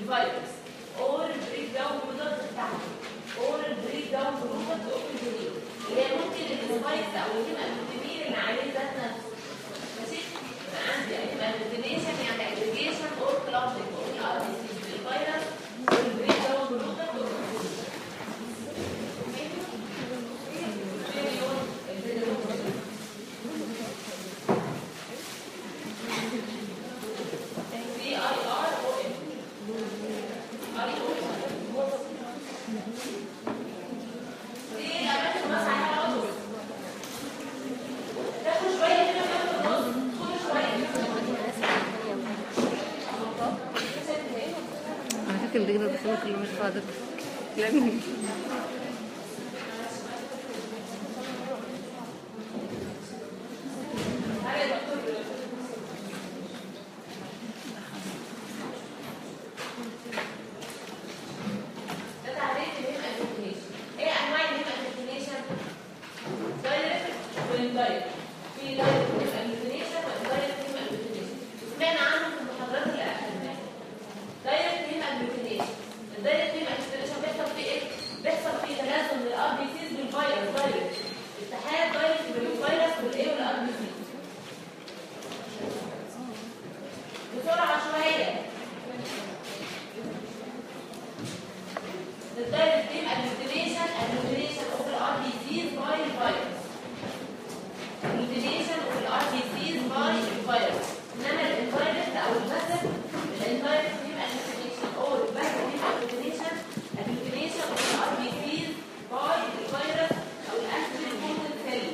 بالفيروس اور البريك داون برودكت بتاعته اور البريك داون برودكت اوف الجنين اللي هي ممكن السبايكس او الهيماتومين اللي عليه ذات نفسه ماشي يبقى عندي هيماتوميشن يعني اجريجيشن اور كلابنج اور الار بي سي بالفيروس والبريك داون برودكت اوف سي اي ار او ام اي او ام دي اماكن بس عليها عضو تاخد شويه كده في النص خد شويه على فكرة اللي كده بس كله مش فاضي لأن تعالى يا دكتور ده تعريف الهيم اجلوتينيشن ايه انواع الهيم اجلوتينيشن دايركت واندايركت في دايركت هيم اجلوتينيشن واندايركت هيم اجلوتينيشن سمعنا عنه في المحاضرات اللي اخذناها دايركت هيم اجلوتينيشن الدايركت هيم اجلوتينيشن بيحصل فيه ايه بيحصل فيه تلازم للار بي سيز بالفيروس دايركت اتحاد دايركت بين الفيروس والايه والار بي سيز بسرعه شويه The direct beam agglutination, agglutination of the RBCs by the virus. Agglutination of the RBCs by the virus. إنما الانفايرمنت أو الباسف الانفايرمنت beam agglutination أو الباسف beam agglutination agglutination of the RBCs by the virus أو الأنتيجين coated cell.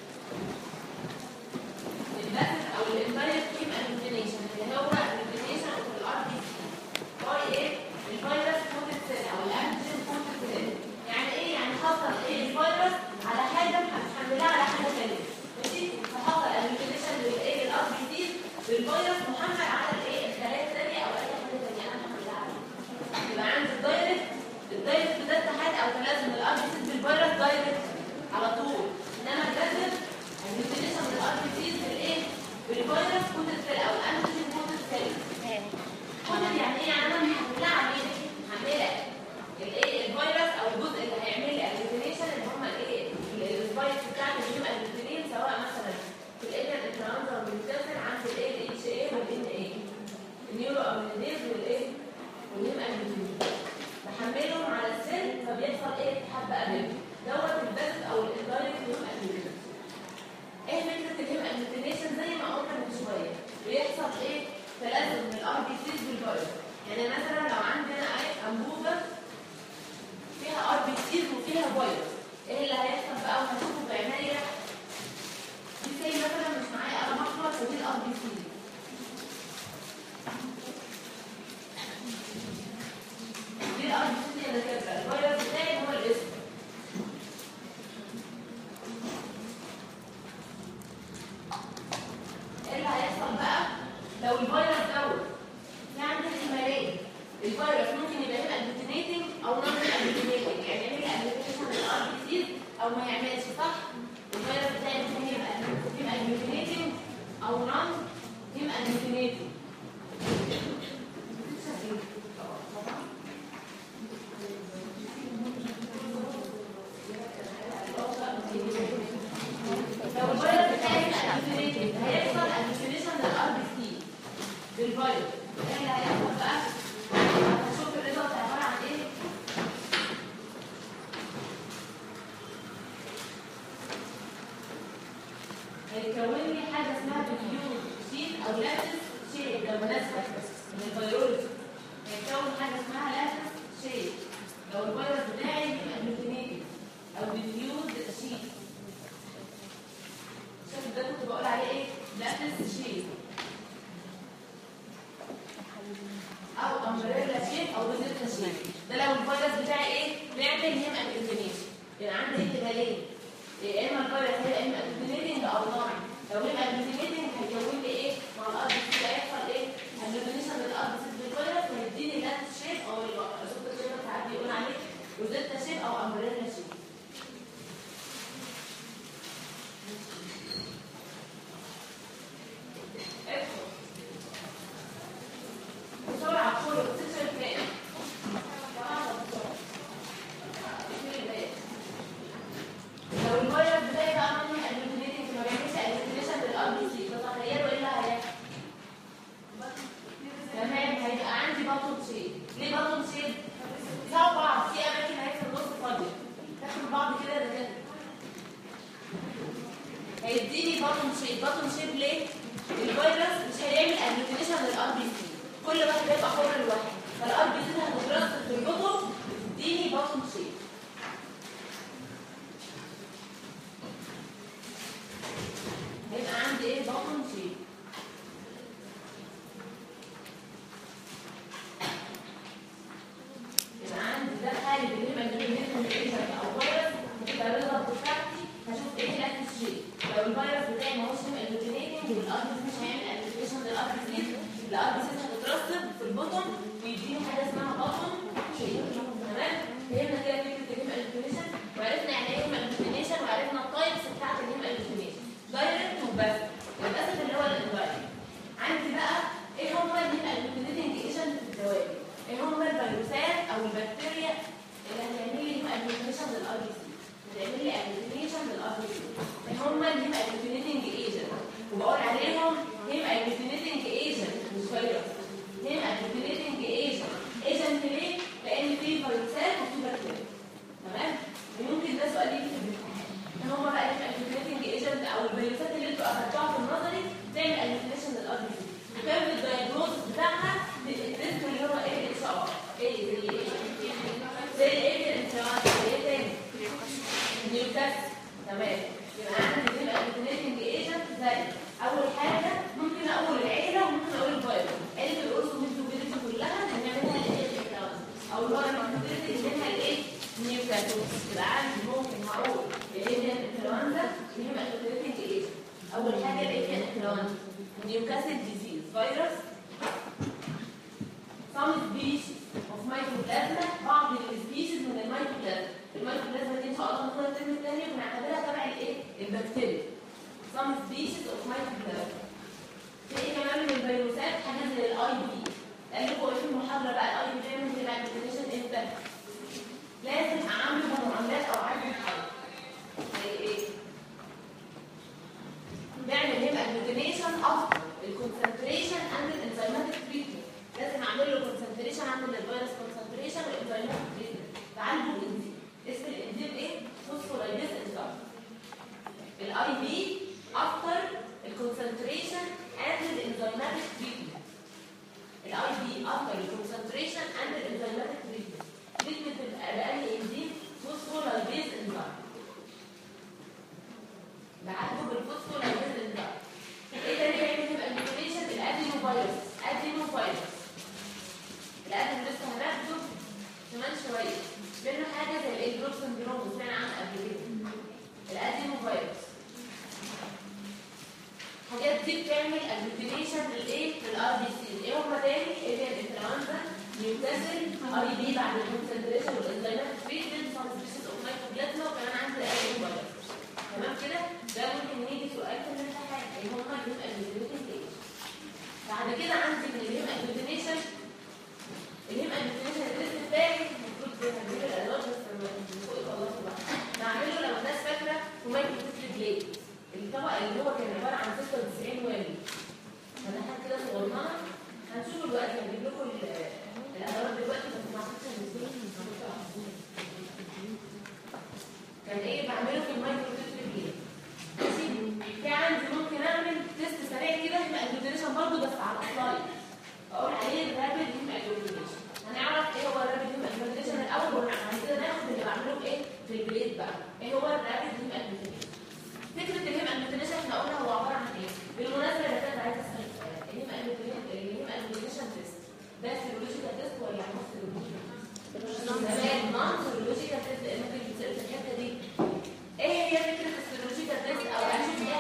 الباسف أو الانفايرمنت beam agglutination اللي هو agglutination of the RBC باي ايه؟ الفيروس كوتد سيل او الانتيجين كوتد سيل يعني ايه؟ يعني حصل ايه الفيروس على حاجه محملها على حاجه ثانيه ماشي؟ فحصل اجلوتينيشن للايه؟ للار بي سي بالفيروس محمل على الايه؟ الخلايا الثانيه او اي حاجه ثانيه انا محملها عليها يبقى عندي الدايركت الدايركت ده اتحاد او تلازم الار بي سي بالفيروس دايركت على طول انما الباسف اجلوتينيشن للار بي سي بالايه؟ بالفيروس كوتد سيل او الانتيجين كوتد سيل كل يعني ايه يعني انا محمله عليه محمله الايه الفيروس او الجزء اللي هيعمل لي اجلوتينيشن اللي هم الايه السبايك بتاعت الهيم اجلوتينين سواء مثلا في الايه الانترانزا والميوتاسن عند الايه الاتش اي والان اي النيورو امينيز والايه والهيم اجلوتينين بحملهم على السيل فبيحصل ايه اتحاد بقى بينهم دوت البث او الاندايركت هيم اجلوتينين ايه فكره الهيم اجلوتينيشن زي ما قلنا من شويه بيحصل ايه تلازم من الار بي سيز بالفيروس يعني مثلا لو عندنا اي انبوبه فيها ار بي سيز وفيها فيروس ايه اللي هيحصل بقى وهنشوفه بعناية دي زي مثلا مش معايا قلم احمر ودي الار بي سيز دي الار بي سيز اللي كاتبه الفيروس بتاعي هو الاسم ايه اللي هيحصل بقى لو الفيروس دوت في عندي احتمالين الفيروس ممكن يبقى هنا اجلوتينيتنج او نون اجلوتينيتنج يعني يعمل اجلوتينيشن للار بي سيز او ما يعملش صح الفيروس بتاعي ممكن يبقى يبقى اجلوتينيتنج او نون يبقى اجلوتينيتنج لو الفيروس بتاعي اجلوتينيتنج هيحصل اجلوتينيشن للار بي سي بالفيروس ايه اللي هيحصل بقى؟ هنشوف الريزلت عباره عن ايه؟ هيتكون لي حاجه اسمها ديفيوز شيت او لاتس شيت ده مناسبه من الفيروس هيتكون حاجه اسمها لاتس شيت لو الفيروس بتاعي يبقى جلوتينيتد او ديفيوز شيت شوف ده كنت بقول عليه ايه؟ لاتس شيت او امبريلا شيب او روزيتا شيب ده لو الفيروس بتاعي ايه بيعمل هيم اكتيفيشن يبقى عندي احتمالين يا اما الفيروس هي اما اكتيفيتنج او نوعي لو هيم اكتيفيتنج هيكون لي ايه مع الار بي سي هيحصل ايه اكتيفيشن للار بي سي بالفيروس ويديني لات شيب او الروزيتا شيب ساعات بيقول عليه روزيتا شيب او امبريلا شيب ادخل بسرعه كل بوتنشال كام هيديني باتون شيب باتون شيب ليه الفيروس مش هيعمل اجلوتينيشن للار بي سي كل واحد هيبقى حر لوحده فالار بي سي هتترص في البطن تديني باتون شيب هيبقى عندي ايه باتون شيب يبقى عندي ده حالي بالنسبه للميكانيزم او فيروس يبقى الريزلت بتاعتي هشوف ايه الاكتف شيء لو الفيروس بتاعي ما هوش اجلوتينيتنج والار بي مش هيعمل اجلوتيشن للار بي سي الار بي سي هتترسب في البطن ويديني حاجه اسمها بطن شيء تمام فهمنا كده فكره الهيم اجلوتينيشن وعرفنا يعني ايه هيم اجلوتينيشن وعرفنا التايبس بتاعت الهيم اجلوتينيشن دايركت وبس للاسف اللي هو الانواع عندي بقى ايه هم الهيم اجلوتينيتنج ايجنت في الدوائر ايه هم الفيروسات او البكتيريا اللي هتعمل لي اجلوتينيشن للار بي سي بتعمل لي اجلوتينيشن للار بي سي ايه هم الهيم اجلوتينيتنج ايجنت وبقول عليهم هيم اجلوتينيتنج ايجنت مش فيروس هيم اجلوتينيتنج ايجنت ايجنت ليه؟ لان في فيروسات وفي بكتيريا تمام وممكن ده سؤال يجي في الامتحان ايه هم بقى الهيم اجلوتينيتنج ايجنت او الفيروسات اللي انتوا اخدتوها في النظري تعمل اجلوتينيشن للار بي سي وكان الدايجنوز بتاعها التست اللي هو ايه اتش ار ايه زي ايه زي ايه الانفلونزا زي ايه تاني نيوكاسل تمام يبقى عندي دي الاجلوتينيتنج ايجنت زي اول حاجه ممكن اقول العيله وممكن اقول الفيروس عيله الاورثوميتوبيليتي كلها بنعملها الايه الانفلونزا او اللي هو الميتوبيليتي منها الايه نيوكاسل يبقى عندي ممكن هقول الايه هي الانفلونزا اللي هي الاجلوتينيتنج ايجنت اول حاجه الايه هي الانفلونزا نيوكاسل ديزيز فيروس some species of mycoplasma بعض السبيشيز من الميكوبلازما الميكوبلازما دي ان شاء الله هناخدها الترم الثاني ونعتبرها تبع الايه البكتيريا some species of mycoplasma في ايه كمان من الفيروسات حاجه زي الاي بي قال لكم ايه في المحاضره بقى الاي بي بيعمل كده اكتيفيشن امتى لازم اعمل معاملات او عدد حرب زي ايه بيعمل هيم اجلوتينيشن اكتر الكونسنتريشن اند الانزيماتيك تريتمنت لازم اعمل له كونسنتريشن اعمل للفيروس كونسنتريشن والانزيماتيك تريتمنت تعالجوا الانزيم اسم الانزيم ايه فوسفولايبيز انزيم الاي بي اكتر الكونسنتريشن اند الانزيماتيك تريتمنت الاي بي اكتر الكونسنتريشن اند الانزيماتيك تريتمنت تريتمنت بأي انزيم فوسفولايبيز انزيم بعالجه بالفوسفولايبيز انزيم ايه تاني بيعمل يبقى الميوتيشن الادينو فيروس ادينو فيروس الادينو لسه هناخده كمان شويه منه حاجه زي الايدروب سندروم سمعنا عنها قبل كده الادينو فيروس الحاجات دي بتعمل اجلوتينيشن للايه للار بي سي ايه هم تاني ايه هي الانفلونزا نيوكاسل اي بي بعد الكونسنتريشن والانزيمات تريتمنت سام سبيشيز اوف مايكروبلازما وكمان عندي الادينو فيروس تمام كده ده ممكن يجي سؤال في الامتحان ايه هم الهيم اجلوتينيشن بعد كده عندي من الهيم اجلوتينيشن الهيم اجلوتينيشن التست بتاعي المفروض هنجيب الالوان بس لما فوق خلاص بقى نعمله لو الناس فاكره ومايكرو تيست بليد الطبق اللي هو كان عباره عن 96 والي فتحات كده صغننه هنشوفه دلوقتي هجيب لكم الالوان دلوقتي بس ما اعتقدش كان ايه بعمله في المايكرو تيست بليد ماشي في عندي ممكن اعمل تيست سريع كده يبقى اجلوتينيشن برضه بس على السلايد اقول عليه الرابid هيم اجلوتينيشن هنعرف ايه هو الرابid هيم اجلوتينيشن الاول وبعد كده ناخد اللي بعمله بايه في البليد بقى ايه هو الرابid هيم اجلوتينيشن فكره الهيم اجلوتينيشن احنا قلنا هو عباره عن ايه بالمناسبه انا كنت عايزه اسال سؤال الهيم اجلوتينيشن الهيم اجلوتينيشن تيست ده سيرولوجيكال تيست ولا نون سيرولوجيكال تمام نون سيرولوجيكال تيست ممكن تسال في الحته دي ايه هي فكره السيرولوجيكال تيست او اشوف ايه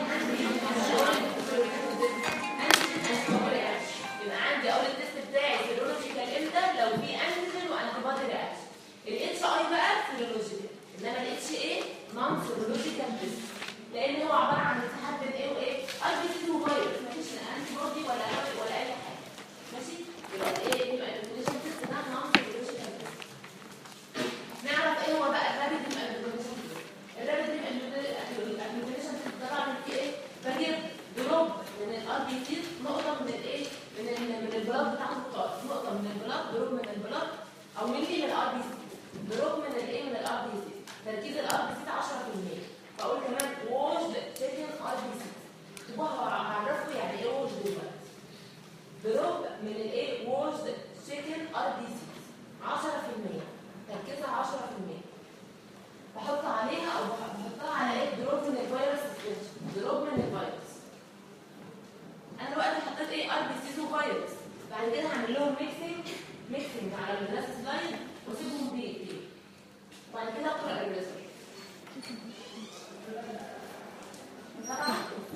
يبقى عندي اول التيست بتاعي سيرولوجيكال امتى لو في انتيجين وانتي بودي رياكشن الاتش اي بقى سيرولوجيكال انما الاتش ايه نون سيرولوجيكال تيست لان هو عباره عن اتحاد بين ايه وايه اي بي سي وفيروس مفيش انتي بودي ولا ولا اي حاجه ماشي يبقى ايه يبقى الانفليشن تيست ده نون سيرولوجيكال تيست نعرف ايه هو بقى الرابيد الانفليشن الرابيد الانفليشن تيست ده بعمل فيه ايه بجيب دروب من الار بي سي نقطه من الايه من ال من البلاد بتاع الفقار نقطه من البلاد دروب من البلاد او ملي من الار بي سي دروب من الايه من الار بي سي تركيز الار بي سي 10% فاقول كمان ووش تشيكن ار دروب من الايه ووشد تشيكن ار بي سي 10% تركيزها 10% بحط عليها او بح- بحطها على ايه دروب من الفيروس سسبنشن دروب من الفيروس انا دلوقتي حطيت ايه ار بي سيز وفيروس بعد كده هعمل لهم ميكسنج ميكسنج على الجلاس سلايد واسيبهم دقيقتين وبعد كده اقرا الريزلت طبعا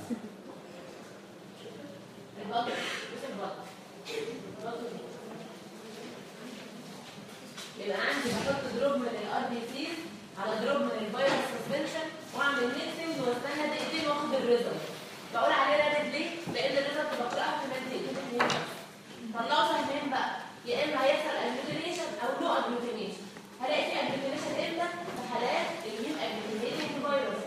البطل بص البطل البطل دي. يبقى عندي بحط دروب من الار بي سيز على دروب من الفيروس سسبنشن واعمل ميكسنج واستنى دقيقتين واخد الريزلت بقول عليه رابد ليه؟ لان الريزلت بقراها في مادة دقيقتين اتنين بس طلعوا سهمين بقى يا اما هيحصل اجلوتينيشن او نو اجلوتينيشن هلاقي في اجلوتينيشن امتى؟ في حالات اللي هي اجلوتينيتنج فيروس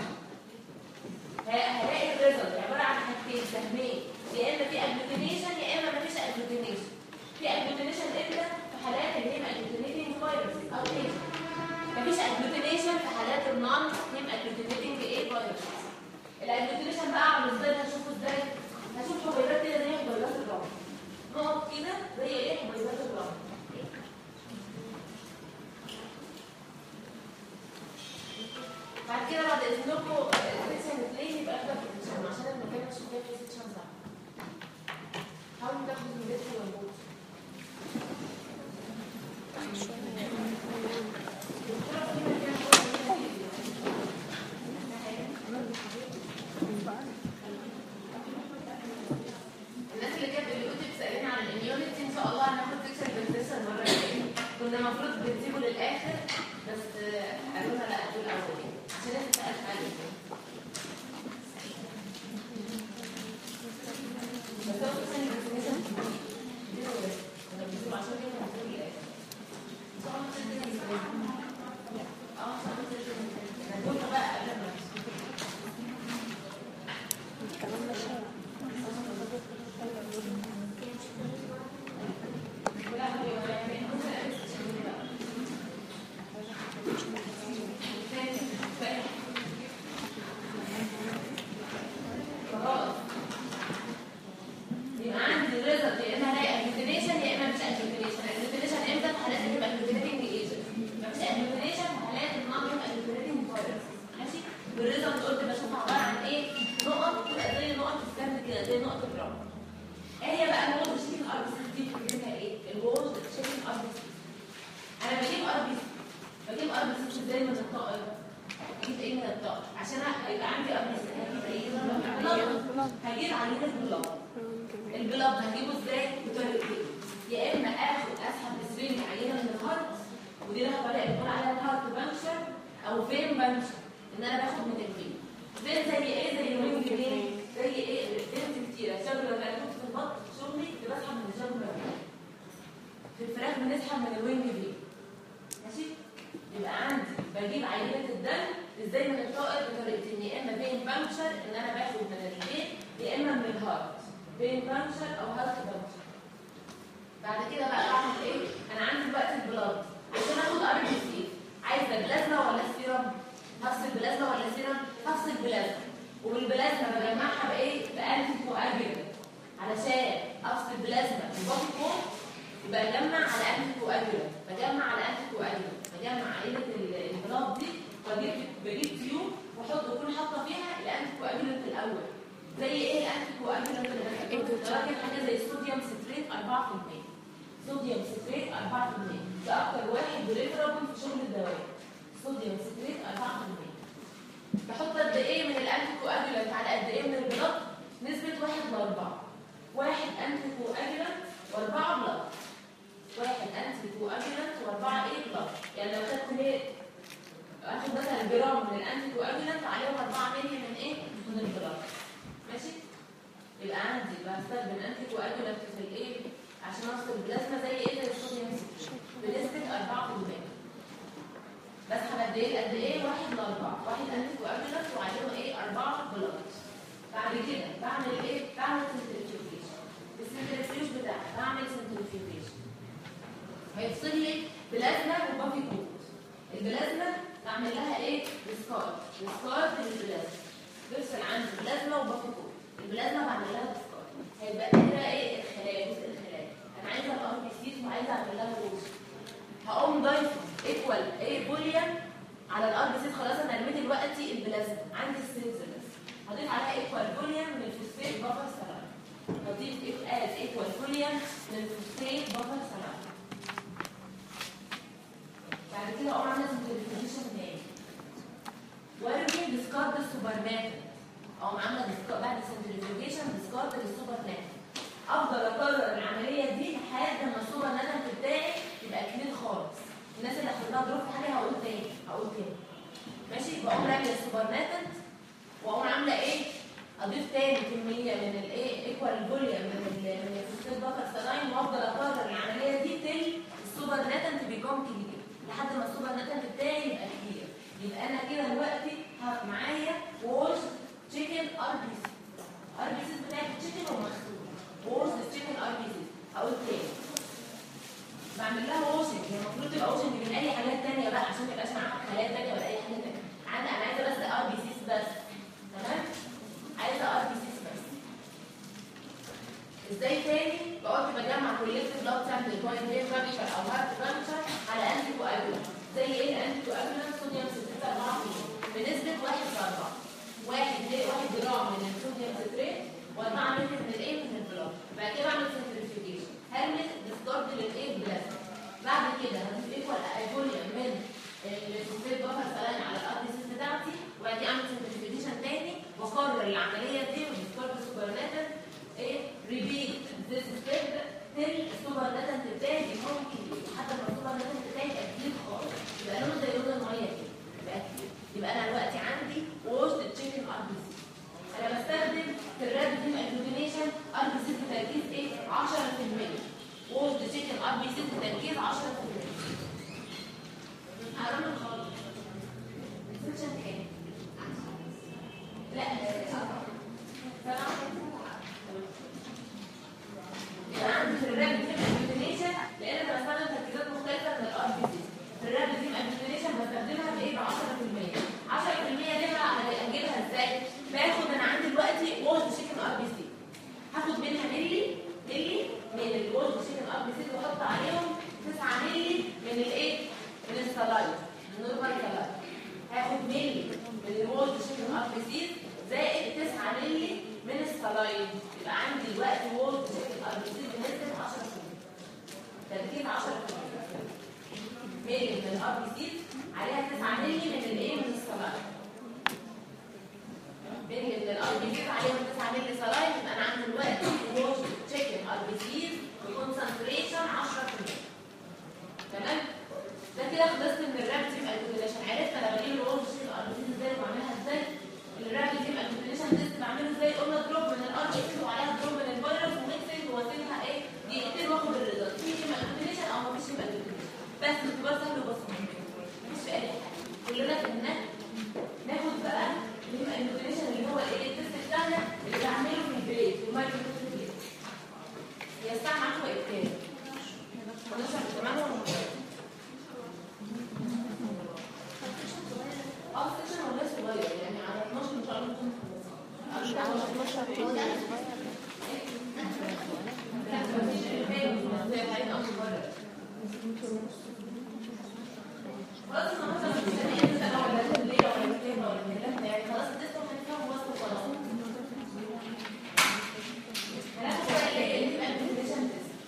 ه- هلاقي الريزلت عباره عن حاجتين سهمين يا اما في اجلوتينيشن يا اما مفيش اجلوتينيشن في اجلوتينيشن امتى؟ في حالات اللي هي اجلوتينيتنج فيروس او ايه؟ مفيش اجلوتينيشن في حالات النون هيم اجلوتينيتنج ايه فيروس الاجلوتينيشن بقى اعمل ازاي هشوفه ازاي؟ هشوف حبيبات كده زي حبيبات الرمل نقط كده زي ايه حبيبات الرمل بعد كده بعد اذنكم السكشن الثاني يبقى احنا في السكشن عشان المكان مش فيه في سكشن صح حاولوا تاخدوا من البيت موجود الناس اللي كانت باليوتيوب بتسالني عن الاميونيتي ان شاء الله هناخد سكشن بالنسبه المره الجايه كنا المفروض بنسيبه للاخر بس آه، قالوا لنا لا دول الاول عشان انت سالت عليه بس هو سكشن الفاكسينيشن كنا بنسيبه عشان كده بنسيبه للاخر ان شاء الله سكشن الفاكسينيشن. اه ان شاء الله سكشن الفاكسينيشن. هنقول بقى قبل ما نمشي. خلاص يبقى عندي الريزلت يا اما الاقي اجلوتينيشن يا اما مش اجلوتينيشن اجلوتينيشن امتى في حالات اللي تبقى اجلوتينيتنج ايجنت مفيش اجلوتينيشن في حالات النون اجلوتينيتنج فيروس ماشي والريزلت قلت بشوفها عباره عن ايه نقط تبقى زي نقط السهم كده زي نقط الرمل ايه هي بقى الوولد شيكن ار بي سي دي فكرتها ايه الوولد شيكن ار بي سي انا بجيب ار بي سي بجيب ار بي سي ازاي من الطائر اجيب ايه من الطائر عشان يبقى عندي ار بي سي هجيب ايه بلاد هجيب عينه بلاد البلاد هجيبه ازاي بطريقتين يا اما اخد اسحب السرير عينه من الهارت ودي لها طريقه بنقول عليها الهارت بانكشر او فين بانكشر ان انا باخد من الفين فين زي ايه زي الوينج فين زي ايه فين كتيره شجره لما كنت في البطن في شغلي كنت بسحب من الشجره في الفراخ بنسحب من الوينج فين ماشي يبقى عندي بجيب عينه الدم ازاي من الطائر بطريقتين يا اما فين بانكشر ان انا باخد من الفين يا اما من الهارت فين بانكشر او هارت بانكشر بعد كده بقى بعمل ايه انا عندي دلوقتي البلاد عشان اخد ار بي سي عايزه بلازما ولا سيرم هفصل بلازما ولا سيرم هفصل بلازما وبالبلازما بجمعها بايه بانتي كواجولانت علشان افصل بلازما من بطن فوق يبقى اجمع على انتي كواجولانت بجمع على انتي كواجولانت بجمع عينه ال- البلاد دي واجيب بجيب تيوب واحط واكون حاطه فيها الانتي كواجولانت الاول زي ايه الانتي كواجولانت اللي بستخدمه ولكن حاجه زي الصوديوم ستريت 4% صوديوم ستريت 4% ده اكتر واحد بريفرابل في شغل الدواء صوديوم ستريت 4% بحط قد ايه من الانتي كواجولانت على قد ايه من البلاد نسبه 1 ل 4 واحد انتي كواجولانت واربعه بلاد واحد انتي كواجولانت واربعه ايه بلاد يعني لو خدت ايه اخد مثلا جرام من الانتي كواجولانت عليهم 4 مللي من ايه من البلاد ماشي يبقى عندي بستخدم انتي كواجولانت في الايه عشان افصل البلازما زي ايه زي الصوديوم ستريت بنسبه 4% بسحب قد ايه قد ايه واحد لاربعه واحد انتي كواجولانت وعليهم ايه اربعه بلاد بعد كده بعمل ايه بعمل سنتريفيوجيشن السنتريفيوج بتاعي بعمل سنتريفيوجيشن هيفصل لي بلازما وبافي كوت البلازما بعمل لها ايه ديسكارد ديسكارد للبلازما بفصل عندي بلازما وبافي كوت البلازما بعمل لها ديسكارد هيبقى كده ايه الخلايا عايزه اعمل لها ووش هقوم ضايفه ايكوال ايه بوليان على الار بي سي خلاص انا رميت دلوقتي البلازما عندي السيلز بس هضيف عليها ايكوال بوليان من الفوسفيت بفر سلام هضيف از ايكوال بوليان من الفوسفيت بفر سلام بعد كده اقوم عامله سنترفيوجن تاني وارمي ديسكارد السوبرنات اقوم عامله ديسكارد بعد السنترفيوجن ديسكارد للسوبرنات افضل اكرر العمليه دي لحد ما السوبر ناتنت بتاعي يبقى كلين خالص الناس اللي حصل لها دروب في حاجه هقول تاني هقول تاني ماشي بقوم راميه السوبر ناتنت واقوم عامله ايه اضيف تاني كميه من الايه ايكوال فوليوم من ال من الفوسفات بفر سلاين وافضل اكرر العمليه دي تل السوبر ناتنت بيكون كبير لحد ما السوبر ناتنت بتاعي يبقى كبير يبقى انا كده دلوقتي ه- معايا ووش تشيكن ار بي سي ار بي سي بتاعت التشيكن ومغسول ووش تشيكن ار بي سي هقول تاني بعمل لها ووشنج هي المفروض تبقى ووشنج من اي حاجات تانية بقى عشان ما يبقاش معاها خلايا تانية ولا اي حاجه تانية عندي انا عايزه بس ار بي سيز بس تمام عايزه ار بي سيز بس ازاي تاني بقعد بجمع كوليكتيف بلاد سامبل بوينت بين فانكشن او هارت فانكشن على انتي كواجولانت زي ايه الانتي كواجولانت صوديوم 6 بنسبه 1 ل 4 واحد ل- واحد جرام من الصوديوم ستريت و4 مللي من الايه من البلاد بعد كده بعمل سنترفيوجيشن هرمس ديسكارد للايه بلازما بعد كده هضيف ايكوال ايفوليوم من الفوسفات بفر سلاين على الار بي سيس بتاعتي وبعد كده اعمل سنترفيوجيشن تاني واكرر العمليه دي والديسكارد سوبرناتال ايه ريبيت ذيس ستيب تل السوبر ناتنت بتاعي يكون كبير لحد ما السوبر ناتنت بتاعي يبقى كبير خالص يبقى لونه زي لون الميه كده يبقى كبير يبقى انا دلوقتي عندي ووشد تشيكن ار بي سي انا بستخدم في الرابid ديم اجلوتينيشن ار بي سي بتركيز ايه 10% ووشد تشيكن ار بي سي بتركيز 10% حرام خالص السكشن كام؟ لا سبعة سبعة يبقى عندي في الرابد ديم اجلوتينيشن لان انا بستخدم تركيزات مختلفه من الار بي سي في الرابد ديم اجلوتينيشن بستخدمها بايه ب 10% 10% دي بقى اجيبها ازاي باخد انا عندي دلوقتي وولد شيكن ار بي سي هاخد منها ملي ملي من الوولد شيكن ار بي سي واحط عليهم 9 ملي من الايه من السلايد النورمال كلايد هاخد ملي من الوولد شيكن ار بي سي زائد 9 ملي من السلايد يبقى عندي دلوقتي وولد شيكن ار بي سي بنسبه 10% تركيز 10% ملي من الار بي سي عليها 9 ملي من الايه من السلايد ملي من الار بي سي عليهم 9 ملي سلايد يبقى انا عندي دلوقتي ووش تشيكن ار بي سي بكونسنتريشن 10% تمام ده كده خلصت من الراب تيم اكيوميليشن عرفت انا بجيب الووش تشيكن ار بي سي ازاي وبعملها ازاي الراب تيم اكيوميليشن تيست بعمله ازاي قلنا دروب من الار بي سي وعليها دروب من الفيروس وميكسنج واسيبها ايه دقيقتين واخد الريزلت في تيم اكيوميليشن او مفيش تيم اكيوميليشن بس اختبار سهل وبسيط مفيش اي حاجه كلنا فهمناه ناخد بقى الانوتيشن اللي هو الايه التست بتاعنا اللي بعمله في البيت في المايكرو في البيت هي الساعه معاكم وقت كام؟ 11 كمان ولا اه سيكشن والله صغير يعني على 12 ان شاء الله نكون خلصنا لا مفيش الباقي زي بعدين اول مره خلاص النهارده مش مستنيه انت لو ولا الليله ولا الكلام ولا الكلام يعني خلاص الديسك هنفهم وسط خلاص هناخد بقى الايه اللي تبقى البرزنتيشن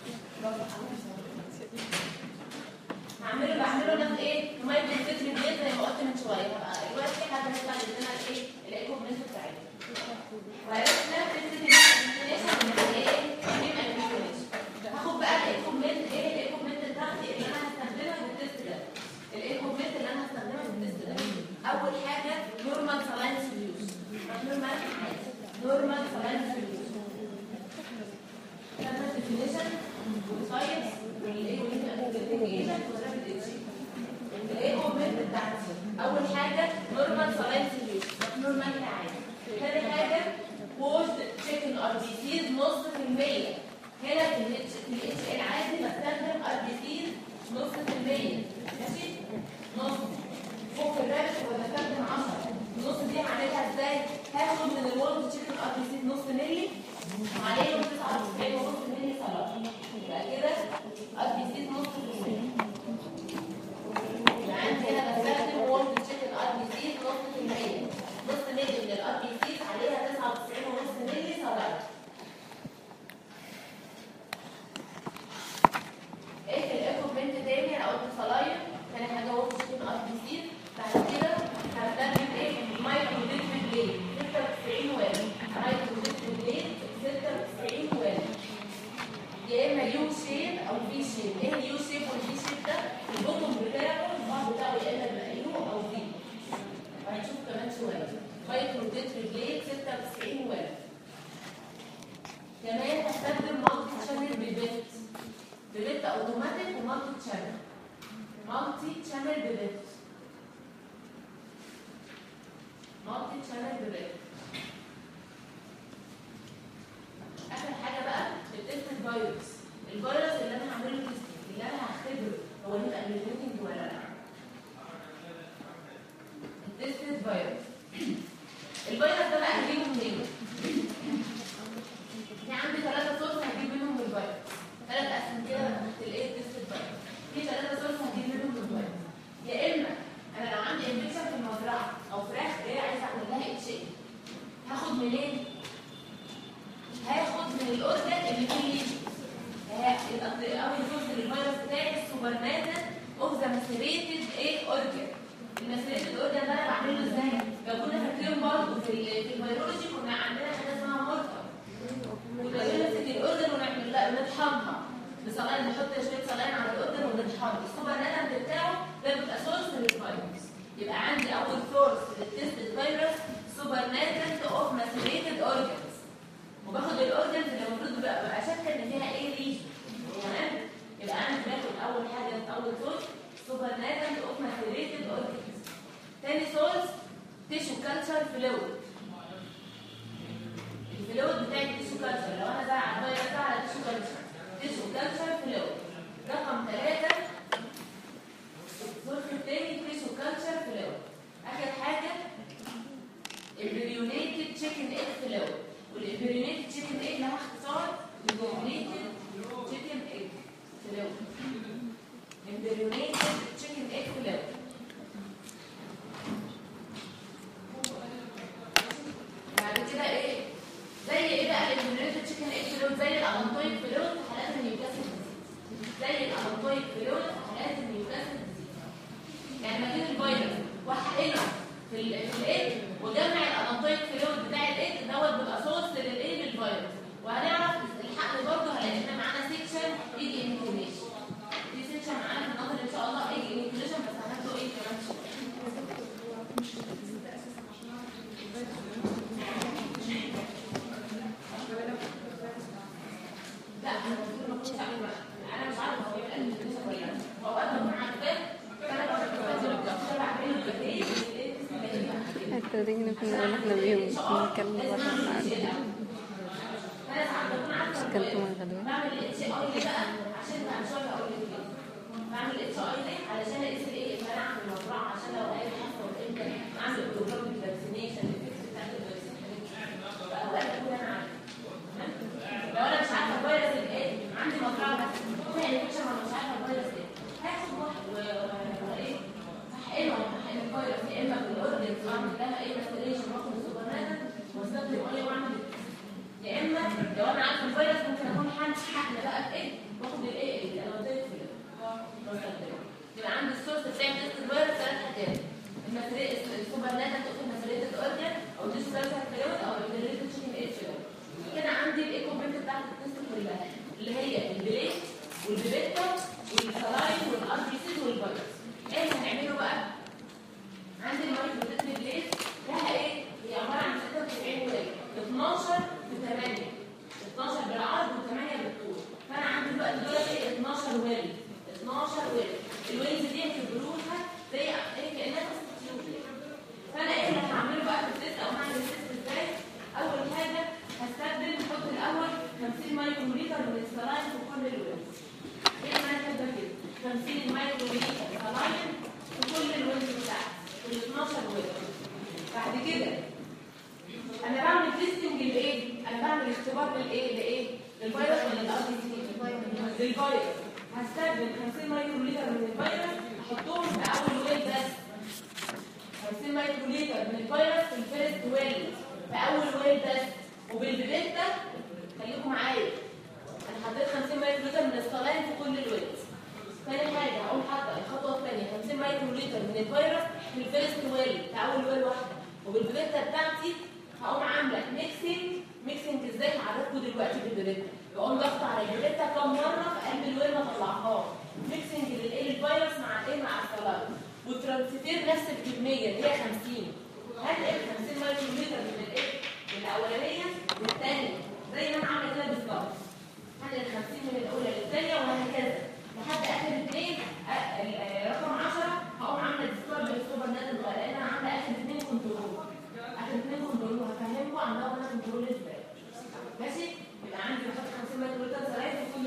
هعمله بعمله ناخد ايه مايكرو فيتر ديت زي ما قلت من شويه هبقى دلوقتي حد هيطلع لنا الايه الايكوبمنت بتاعتنا وعرفنا فكره الانفليشن من ايه من الانفليشن هاخد بقى الايكوبمنت ايه الايكوبمنت بتاعتي اللي انا هستخدمها في التست ده الايكوبمنت اللي انا هستخدمها في التست ده اول حاجه نورمال سلاين سوليوشن نورمال نورمال سلاين سوليوشن كان ديفينيشن والساينس والايه والانفليشن والرابيد اتشيف الايكوبمنت بتاعتي اول حاجه نورمال سلاين سوليوشن نورمال عادي تاني حاجه بوست تشيكن ار بي سيز نص في المية هنا في الاتش في الاتش العادي بستخدم ار بي سيز نص في المية ماشي نص فوق الرابط وبستخدم 10 النص دي هعملها ازاي هاخد من الورد تشيكن ار بي سيز نص ملي وعليهم 99 ونص ملي سلطه يبقى كده ار بي سيز فيروس الفيروس اللي انا هعمله تيستنج اللي انا هختبره هو هيبقى ميوتنج ولا لا التستد فيروس الفيروس ده بقى هجيبه منين؟ في عندي ثلاثة سورس هجيب منهم الفيروس ثلاث أقسام كده تلاقيه التستد فيروس في ثلاثة سورس هجيب منهم الفيروس يا إما أنا لو عندي انفكشن في المزرعة أو فراخ جاية عايزة أعمل لها اتش اي هاخد منين؟ هاخد من الأورجن اللي فيه ليجن اول جزء للفيروس بتاعي السوبرناتا اوف ذا مسيريتد ايه اورجن المسيريتد اورجن ده انا بعمله ازاي؟ لو كنا فاكرين برضه في ال- في الفيرولوجي كنا عندنا حاجه اسمها مورتر كنا بنمسك الاورجن ونعمل لا نطحنها بصلاين نحط شويه صلاين على الاورجن ونطحنها السوبرناتا بتاعه ده بيبقى سورس للفيروس يبقى عندي اول سورس للتست فيروس سوبرناتا اوف مسيريتد اورجنز وباخد الاورجنز اللي المفروض بقى بقى شاكه ان فيها ايه ليجن تمام يبقى انا باخد اول حاجه اول سورس سوبر ناتنت اوف ماتيريتد اورجنز تاني سورس تيشو كالتشر فلويد الفلويد بتاع التيشو كالتشر لو انا زرع الفيروس ده على تيشو كالتشر تيشو كالتشر فلويد رقم ثلاثة السورس التاني تيشو كالتشر فلويد اخر حاجه البريونيتد تشيكن ايج فلويد والامبريونيتد تشيكن ايج لها اختصار البريونيتد تشيكن ايج فلويد امبريونيتد تشيكن ايج فلويد بعد كده ايه زي ايه بقى الامبريونيتد تشيكن ايج فلويد زي الالانتويد فلويد في حالات النيوكاسل زي الالانتويد فلويد في حالات النيوكاسل يعني ما كان الفيروس وحقنه في ال في الايد وجمع الانانتويد فلويد بتاع الايد دوت بيبقى سورس للايه للفيروس وهنعرف الحقن برضه هنلاقينا معانا سيكشن ايد انكيوليشن دي سيكشن معانا في النظر ان شاء الله ايد انكيوليشن بس هناخده ايه كمان شويه لا انا المفروض ما كنتش اعمل انا مش عارفه هو يبقى انكيوليشن ولا لا هو اوقات بكون عارفاه فانا بقول بعمله بايه حتى دي كنا بنقول احنا بيهم بنتكلم بره عن مش كلتوا من غدوة بعمل الاتش اي ليه بقى عشان بقى شويه اقول لك ليه بعمل الاتش اي ليه علشان اقيس الايه المناعه في المزرعه عشان لو اي حصل امتى اعمل بروجرام الفاكسينيشن الفيكس بتاعت الفاكسين فاوقات اكون انا عارفه لو انا مش عارفه الفيروس الايه عندي مزرعه بس فيها انفكشن وانا مش عارفه الفيروس ايه هاخد واحد و- وايه هحقنه هحقن الفيروس يا اما بالاورجنز واعمل لها ايه ماستريشن واخد السوبرناتا واستخدم ايه واعمل يا اما لو انا عارف الفيروس ممكن اكون حامل حقن بقى بايه باخد الايه الانوتيك بستخدمه يبقى عندي السورس بتاع تيست الفيروس ثلاث حاجات المسريه السوبر ناتا تقفل مسريه الاورجن او دي سوبر فلويد او الريليت تشيكن اتش كده عندي الايكو بنت بتاعت التيست كلها اللي هي البليت والبيبيتا والسلاين والار بي سي والفيروس ايه اللي هنعمله بقى عندي المايكرو بليت لها ايه هي عباره عن 96 ولايه 12 في 8 12 بالعرض و8 بالطول فانا عندي دلوقتي دول ايه 12 ويل 12 ويل الويلز دي هتبروها زي ايه كانها قصه تيوب فانا ايه اللي هعمله بقى في التست او هعمل التست ازاي اول حاجه هستخدم احط الاول 50 مايكرو لتر من السلاين في كل الويلز ايه معنى كده كده 50 مايكرو لتر سلاين في كل الويلز بتاعتي ال 12 ويل بعد كده انا بعمل تيستنج لايه انا بعمل اختبار للايه لايه للفيروس ولا للار بي سي للفيروس هستخدم 50 مايكرو لتر من الفيروس احطهم في اول ويل بس 50 مايكرو لتر من الفيروس في الفيرست ويل في اول ويل بس وبالبيبيتا خليكم معايا انا حطيت 50 مايكرو لتر من الصلاين في كل الويلز تاني حاجه هقوم حاطه الخطوه الثانيه 50 مايكرو لتر من الفيروس في الفيرست ويل في اول ويل واحده وبالبيبيتا بتاعتي هقوم عامله ميكسنج ميكسنج ازاي هعرفكم دلوقتي بالبيبيتا بقوم ضغط على البيبيتا كم مره في قلب الويل ما طلعهاش ميكسنج للايه الفيروس مع الايه مع السلايد وترانسفير نفس الكميه اللي هي 50 هنقل 50 مايكرو لتر من الايه من الاولانيه للثانيه زي ما انا عامله كده بالظبط هنقل 50 من الاولى للثانيه وهكذا لحد اخر اثنين رقم 10 هقوم عامله ديسكارد للسوبر نات الغاء لان انا عامله اخر اثنين كنترول اخر اثنين كنترول وهفهمكم عاملاهم انا كنترول ازاي ماشي يبقى عندي بحط 50 مايكرو لتر سلايد في كل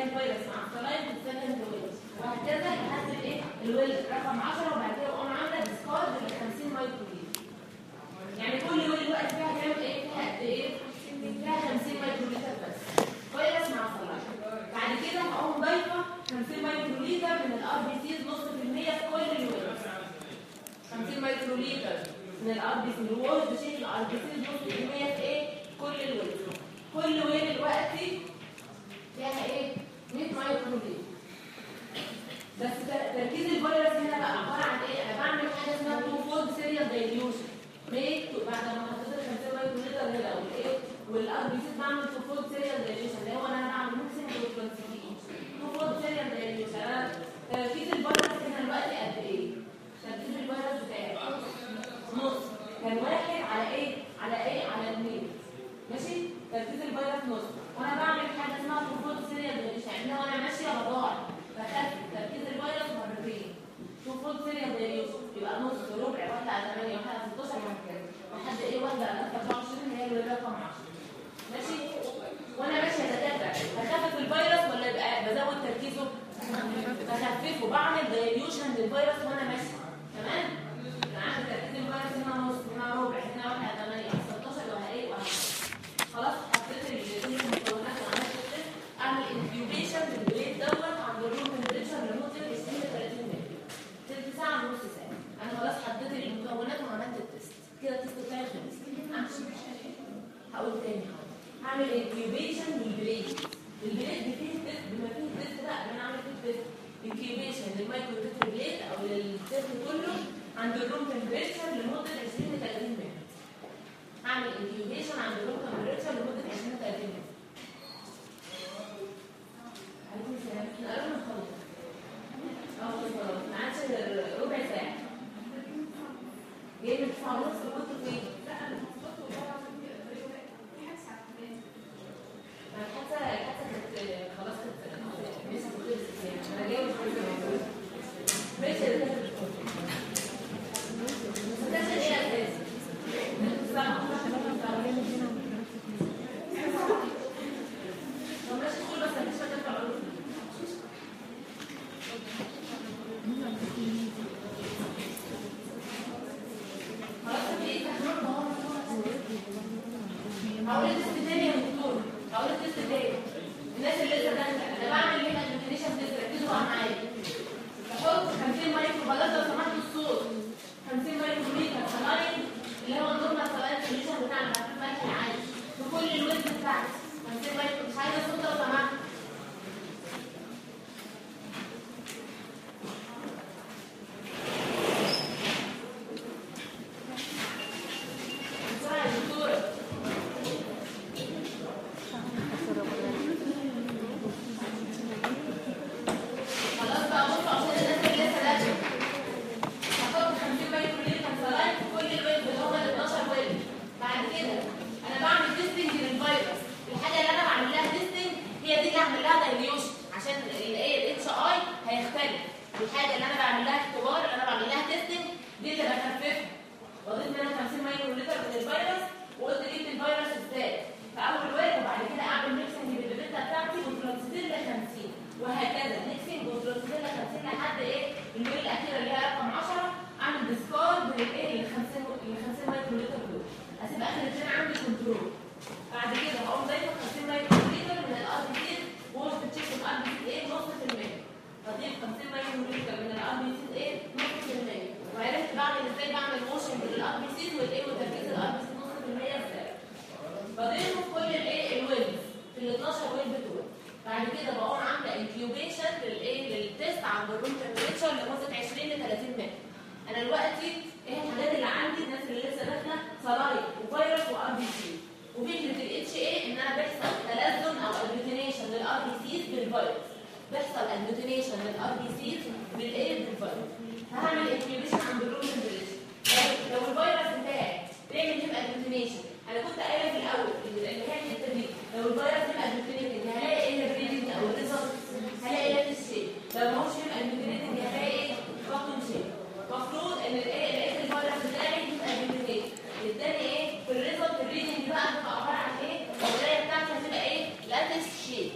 هي الفيروس مع السلايم في السكند ويل وهكذا لحد الايه الويل رقم 10 وبعد كده اقوم عامله ديسكارد ل 50 مايكرو لتر يعني كل ويل الوقت فيها كام ايه فيها قد ايه فيها 50 مايكرو لتر بس فيروس مع السلايم بعد كده هقوم ضايفه 50 مايكرو لتر من الار بي سيز نص في المية في كل الويل 50 مايكرو لتر من الار بي سي هو بشيل الار بي سي نص في المية في ايه كل الويل كل ويل دلوقتي فيها ايه 100 مايكرو لتر بس ت- تركيز الفيروس هنا بقى عباره عن ايه انا بعمل حاجه اسمها تو فولد سيريال دايليوشن ليه بعد ما حطيت ال 50 مايكرو لتر هنا والايه والار بي سي بعمل تو فولد سيريال دايليوشن اللي هو انا بعمل ميكسنج وترانسفيكيشن تو فولد سيريال دايليوشن انا تركيز الفيروس هنا دلوقتي قد ايه تركيز الفيروس بتاعي نص كان واحد على ايه على ايه على اثنين ماشي تركيز الفيروس نص وانا بعمل حاجه اسمها بروفوت سيريال دايليوشن يعني لو انا ماشيه بضاعف بخفف تركيز الفيروس مرتين بروفوت سيريال دايليوشن يبقى نص ربع واحده على 8 واحده على 16 وهكذا لحد ايه واحده على 24 هي اللي رقم 10 ماشي وانا ماشيه دكاتره بخفف الفيروس ولا يبقى بزود تركيزه بخففه بعمل دايليوشن للفيروس وانا ماشيه تمام يبقى عندي تركيز الفيروس هنا نص هنا ربع هنا واحد على 8 16 وهي وهكذا خلاص حطيت ال- كل المكونات وعملت التست اعمل انكيوبيشن للبليد دوت عند الروم تمبريتشر لمده 20 ل 30 دقيقه تلت ساعه ونص ساعه انا خلاص حطيت المكونات وعملت التست كده التست بتاعي خلص امشي هقول تاني هعمل انكيوبيشن للبليد البليد فيه تست بما فيه تست بقى انا اعمل فيه تست انكيوبيشن للمايكرو تتر بليد او للتست كله عند الروم تمبريتشر لمده 20 ل 30 دقيقه هعمل انكيوبيشن عند الروم تمبريتشر لمده 20 30 دقيقه عليكم السلام احنا قربنا نخلص اه خلاص ما عادش غير ربع ساعه جاي من 9 ونص كنت فين؟ الحادثه الحادثه كانت خلاص كانت لسه خلصت يعني انا جاي مش ماشي يا دكتور. بس ده ايه اساسي؟ طب ماشي قول بس مفيش مكان في العروض. خلاص في ايه هقول التست تاني يا دكتور هقول التست تاني الناس اللي لسه داخله انا بعمل هنا الديفينيشن تيست ركزوا بقى معايا بحط 50 مايكرو بلاش لو سمحتوا الصوت 50 مايكرو لتر سلاين اللي هو النورمال سلاين سوليوشن بتاعنا بتاع الملح العادي في كل الويز بتاعتي 50 مايكرو مش عايزه صوت لو سمحت بسرعه يا دكتوره خلاص بقى بصوا عشان الناس اللي لسه داخله هحط 50 مايكرو لتر سلاين في كل الويب اللي هم ال 12 ويب بعد كده انا بعمل تيستنج للفيروس الحاجه اللي انا بعمل لها تيستنج هي دي اللي هعمل لها دايليوشن عشان الايه الاتش اي هيختلف الحاجه اللي انا بعمل لها اختبار اللي انا بعمل لها تيستنج دي اللي بخففها واضيف منها 50 مايكرو لتر من الفيروس وقلت جبت الفيروس ازاي في اول ويب وبعد كده اعمل ميكسنج للبيتا بتاعتي وترانسفير ل 50 وهكذا ميكسنج وترانسفير ل 50 لحد ايه الويل الاخيره اللي هي رقم 10 اعمل ديسكارد للايه لل 50 ل 50 مايكرو لتر دول اسيب اخر الاثنين عندي كنترول بعد كده هقوم ضايفه 50 مايكرو لتر من الار بي سي وولف تشيك الار بي سي ايه نص في المية هضيف 50 مايكرو لتر من الار بي سي ايه نص في المية وعرفت بعمل ازاي بعمل موشن للار بي سي والايه وتركيز الار بي سي نص في المية ازاي بضيفه في كل الايه الويلز في ال 12 ويل بتوعي بعد كده بقوم عامله انكيوبيشن للايه للتيست عند الروم تمبريتشر لمده 20 ل 30 متر انا دلوقتي ايه الحاجات اللي عندي الناس اللي لسه داخله صلايف وفيروس وار بي سي وفكره الاتش اي ان انا بيحصل تلازم او اجلوتينيشن للار بي سيز بالفيروس بيحصل اجلوتينيشن للار بي سيز بالايه بالفيروس هعمل انكيوبيشن عند الروم تمبريتشر لو الفيروس بتاعي بيعمل هيب اجلوتينيشن انا كنت قايله في الاول اللي هي الحته دي لو الفيروس هيب اجلوتينيتنج هلاقي ايه الريدنج او الريزلت هلاقي نفس الشيء لو ما هوش هيب اجلوتينيتنج هلاقي ايه بطن شيء المفروض ان الايه لقيت الفيروس بتاعي هيب اجلوتينيتنج اداني ايه في الريزلت الريدنج بقى هتبقى عباره عن ايه القرايه بتاعتي هتبقى ايه لاتس شيء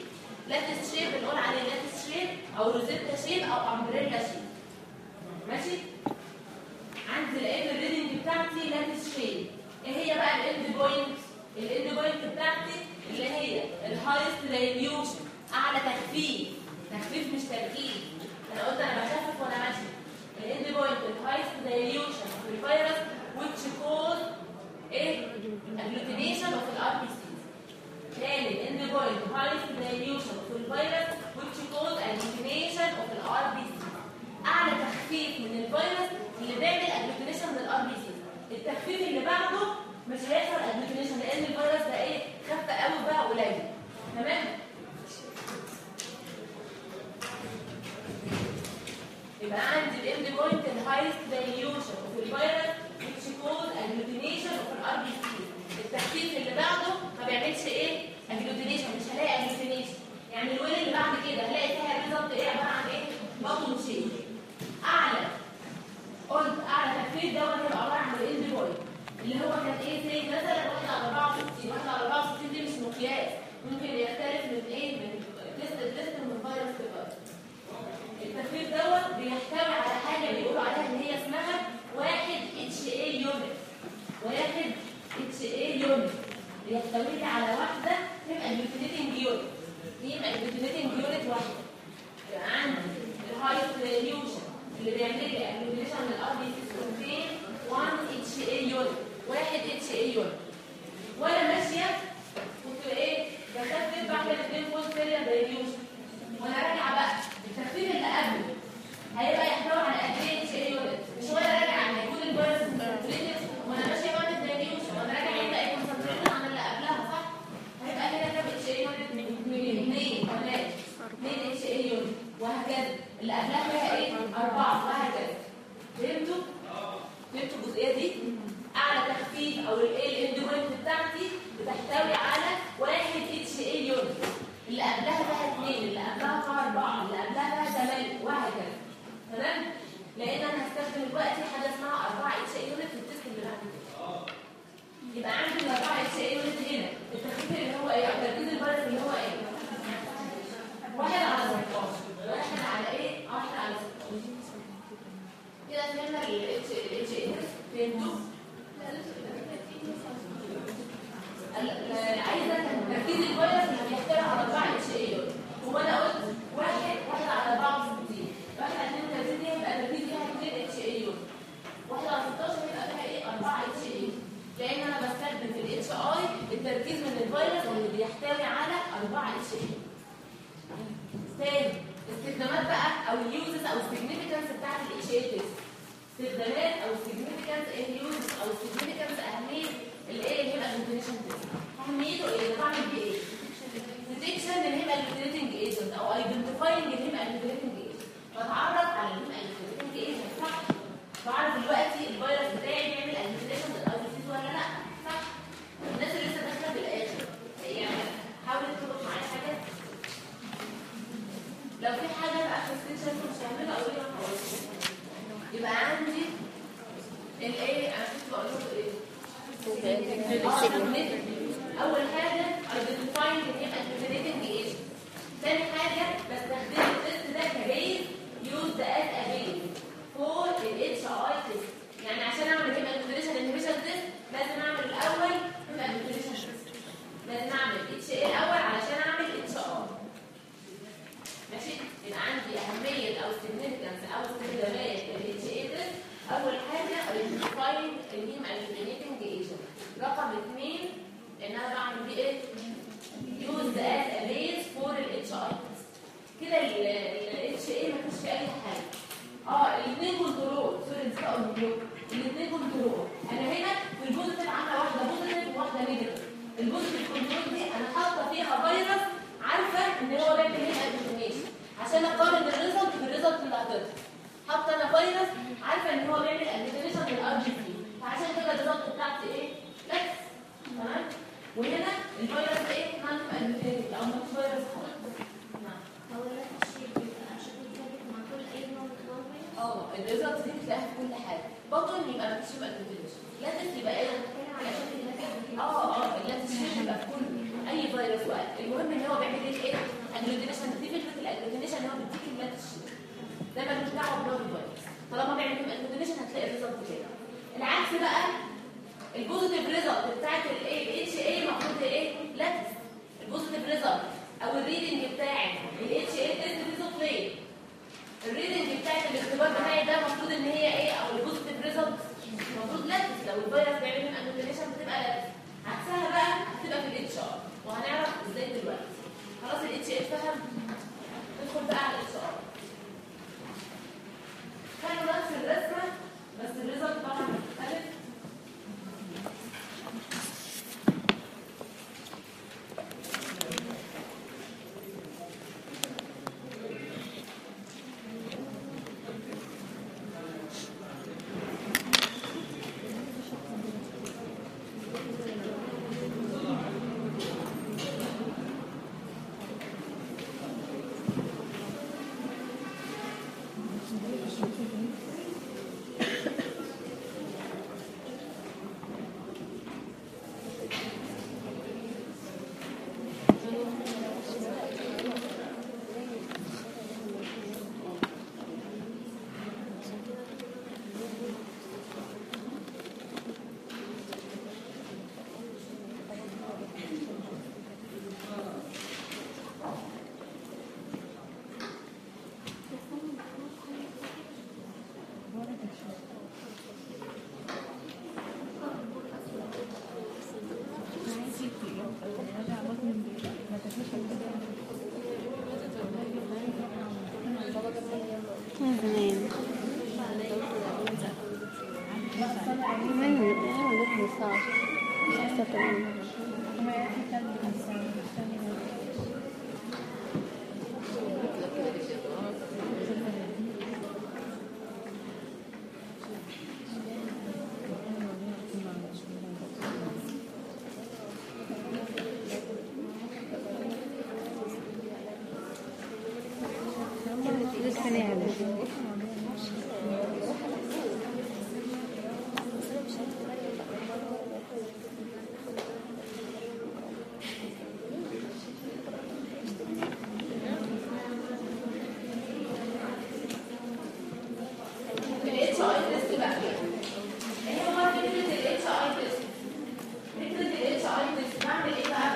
لاتس شيب بنقول عليه لاتس شيب او روزيتا شيب او امبريلا شيب ماشي عندي الاند ريدنج بتاعتي لاتس شيب ايه هي بقى الاند بوينت الاند بوينت بتاعتي اللي هي الهايست دايليوشن اعلى تخفيف تخفيف مش تركيز انا قلت انا بخفف وانا ماشي الاند بوينت الهايست دايليوشن في الفيروس which cause ايه agglutination of the RBCs تاني الاند بوينت highest dilution في الفيروس which cause agglutination of the RBCs اعلى تخفيف من الفيروس اللي بيعمل agglutination للار بي سي التخفيف اللي بعده مش هيحصل agglutination لان الفيروس ده ايه خف قوي بقى قليل تمام يبقى عندي الاند بوينت الهايست دايليوشن وفي الفيروس which cause agglutination of the RBC التخفيف اللي بعده ما بيعملش ايه agglutination مش هلاقي agglutination يعني الويل اللي بعد كده هلاقي فيها بالظبط ايه عباره عن ايه بطن شيء اعلى قلت اعلى تخفيف دوت هيبقى عباره عن الاند بوينت اللي هو كان ايه زي مثلا 1 على 64 1 على 64 دي مش مقياس ممكن يختلف من ايه من تيست لتيست من فيروس لفيروس التخفيف دوت بيحتوي على حاجه بيقولوا عليها ان هي اسمها واحد اتش اي يونت واحد اتش اي يونت بيحتوي لي على واحده تبقى الجلوتينيتنج يونت يبقى الجلوتينيتنج يونت واحده يبقى عندي الهاي ريليوشن اللي بيعمل لي اجلوتينيشن للار بي سي كونتين 1 اتش اي يونت واحد اتش اي يونت وانا ماشيه كنت ايه بخفف بعمل اثنين فول سيريال ريليوشن وانا راجعه بقى التخفيف اللي قبله هيبقى يحتوي على قد ايه اتش اي يونت مش وانا راجعه لما يكون الفيروس كونسنتريتد وانا ماشيه بعمل ريليوشن وانا راجعه يبقى ايه كونسنتريتد عن اللي قبلها صح هيبقى هنا كام اتش اي يونت من اثنين كمان اثنين اتش اي يونت وهكذا اللي قبلها فيها ايه اربعه وهكذا فهمتوا فهمتوا الجزئيه دي اعلى تخفيف او الايه الاند بوينت بتاعتي بتحتوي على واحد اتش اي يونت اللي قبلها فيها اثنين اللي قبلها فيها اربعه اللي قبلها فيها ثمانيه وهكذا تمام لان انا هستخدم دلوقتي حاجه اسمها 4 اتش اي يونت في التست اللي بعد كده يبقى عندي ال 4 اتش اي يونت هنا التخفيف اللي هو ايه او تركيز الفيروس اللي هو ايه واحد على 16 واحد على ايه واحد على 16 كده فهمنا ال اتش ال اتش اي فهمتوا عايزه تركيز الفيروس اللي بيحتوي على 4 اتش اي يونت هو انا قلت واحد واحد على 64 واحد على 32 دي يبقى تركيز فيها 2 اتش اي يونت واحد على 16 يبقى فيها ايه 4 اتش اي لان انا بستخدم في الاتش اي التركيز من الفيروس اللي بيحتوي على 4 اتش اي تاني استخدامات بقى او اليوزز او السيجنيفيكانس بتاعت الاتش اي تيست استخدامات او السيجنيفيكانس ايه اليوزز او السيجنيفيكانس اهميه الايه اللي هي الاجلوتينيشن تيست اهميته ايه انا بعمل بيه ايه ديتكشن للهيم اجلوتينيتنج ايجنت او ايدنتيفاينج الهيم اجلوتينيتنج ايجنت بتعرف على الهيم اجلوتينيتنج ايجنت صح بعرف دلوقتي الفيروس بتاعي بيعمل اجلوتينيشن للايدنتيز ولا لا صح الناس اللي لسه داخله في الاخر يعني حاولت تلقط معايا حاجات لو في حاجه بقى في السيشن مش هعملها اقول لك خلاص يبقى عندي الايه انا كنت بقول لكم ايه اول حاجه ايدنتيفاينج ان هي اكتيفيتنج ايجنت ثاني حاجه بستخدم التست ده كبيز يوز ذا از ابيز فور الاتش اي تيست يعني عشان اعمل هيم اكتيفيشن انهبيشن تيست لازم اعمل الاول هيم اكتيفيشن تيست لازم اعمل اتش اي الاول علشان اعمل اتش اي ماشي يبقى عندي اهميه او significance او استخدامات الاتش اي تيست اول حاجه ايدنتيفاينج الهيم اكتيفيتنج ايجنت رقم اثنين ان انا بعمل بيه ايه يوز از ا بيز فور الاتش اي كده الاتش اي ما فيش فيه اي حاجه اه الاثنين كنترول سوري نسيت اقول لكم الاثنين كنترول انا هنا في البوزيتيف عامله واحده بوزيتيف وواحده نيجاتيف البوزيتيف كنترول دي انا حاطه فيها فيروس عارفه ان هو بيعمل هنا ادمنيشن عشان اقارن الريزلت بالريزلت اللي هتطلع حاطه انا فيروس عارفه ان هو بيعمل ادمنيشن للار جي بي فعشان كده الريزلت بتاعتي ايه بس تمام وهنا الفيروس ايه نون ادمنيشن او مش فيروس خالص نعم هو اللاتش شيب بيبقى شكله ثابت مع كل اي نوع من انواع الفيروس؟ اه الريزلت دي بتلاقيها في كل حاجه بطن يبقى مفيش يبقى ادمنيشن لاتس يبقى ايه بتكلم على شكل اللاتش اه اه اللاتس يبقى في كل اي فيروس وقت المهم ان هو بيعمل لي ايه اجلوتينيشن دي فكره الاجلوتينيشن اللي هو بيديك الماتش ده مالوش دعوه بلون الفيروس طالما بيعمل لهم اجلوتينيشن هتلاقي الريزلت كده العكس بقى البوزيتيف ريزلت بتاعت الايه الاتش اي المفروض هي ايه لاتس البوزيتيف ريزلت او الريدنج بتاعت الاتش اي تيست ريزلت ليه الريدنج بتاعت الاختبار بتاعي ده المفروض ان هي ايه او البوزيتيف ريزلت المفروض لاتس لو الفيروس بيعمل لهم اجلوتينيشن بتبقى لاتس عكسها بقى هتبقى في الاتش ار وهنعرف ازاي دلوقتي خلاص الاتش اي اتفهم ندخل بقى على الاتش ار كانوا نفس الرسمه بس الريزلت طبعا مختلف من زمان من من من صار لسه تمام لسه نعمل الاتش اي تيست بقى ايه هو فكره الاتش اي تيست فكره الاتش اي تيست بعمل ايه بقى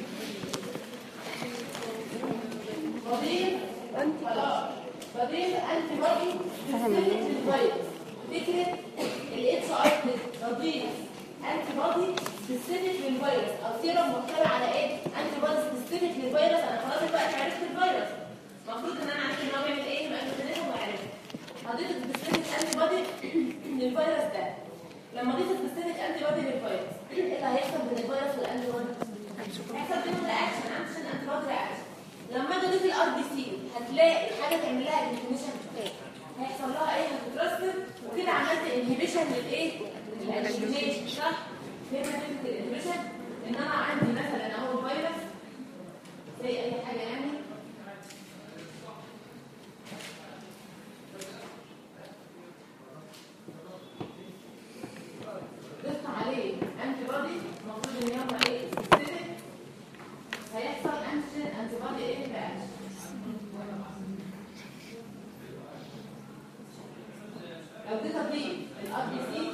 بضيف خلاص بضيف انتي بودي سبيسيفيك للفيروس فكره الاتش اي تيست بضيف انتي بودي سبيسيفيك للفيروس او سيرم محتوي على ايه انتي بودي سبيسيفيك للفيروس انا خلاص دلوقتي عرفت الفيروس المفروض ان انا عرفت ان هو بيعمل ايه يبقى الميكانيزم وعرفت هضيف سبيسيفيك انتي بودي للفيروس ده لما اضيف سبيسيفيك انتي بودي للفيروس ايه اللي هيحصل بين الفيروس والانتي بودي هيحصل بينهم رياكشن انتيجين انتي بودي رياكشن لما اجي اضيف الار بي سي هتلاقي حاجه تعمل لها ديفينيشن هيحصل لها ايه هتترسب وكده عملت انهبيشن للايه للاكتيفيشن صح فهمنا فكره الانهبيشن ان انا عندي مثلا اهو فيروس زي اي حاجه يعني ضفت عليه انتي بودي المفروض ان هم ايه سبيسيفيك هيحصل انتيجين انتي بودي ايه رياكشن لو جيت اضيف الار بي سي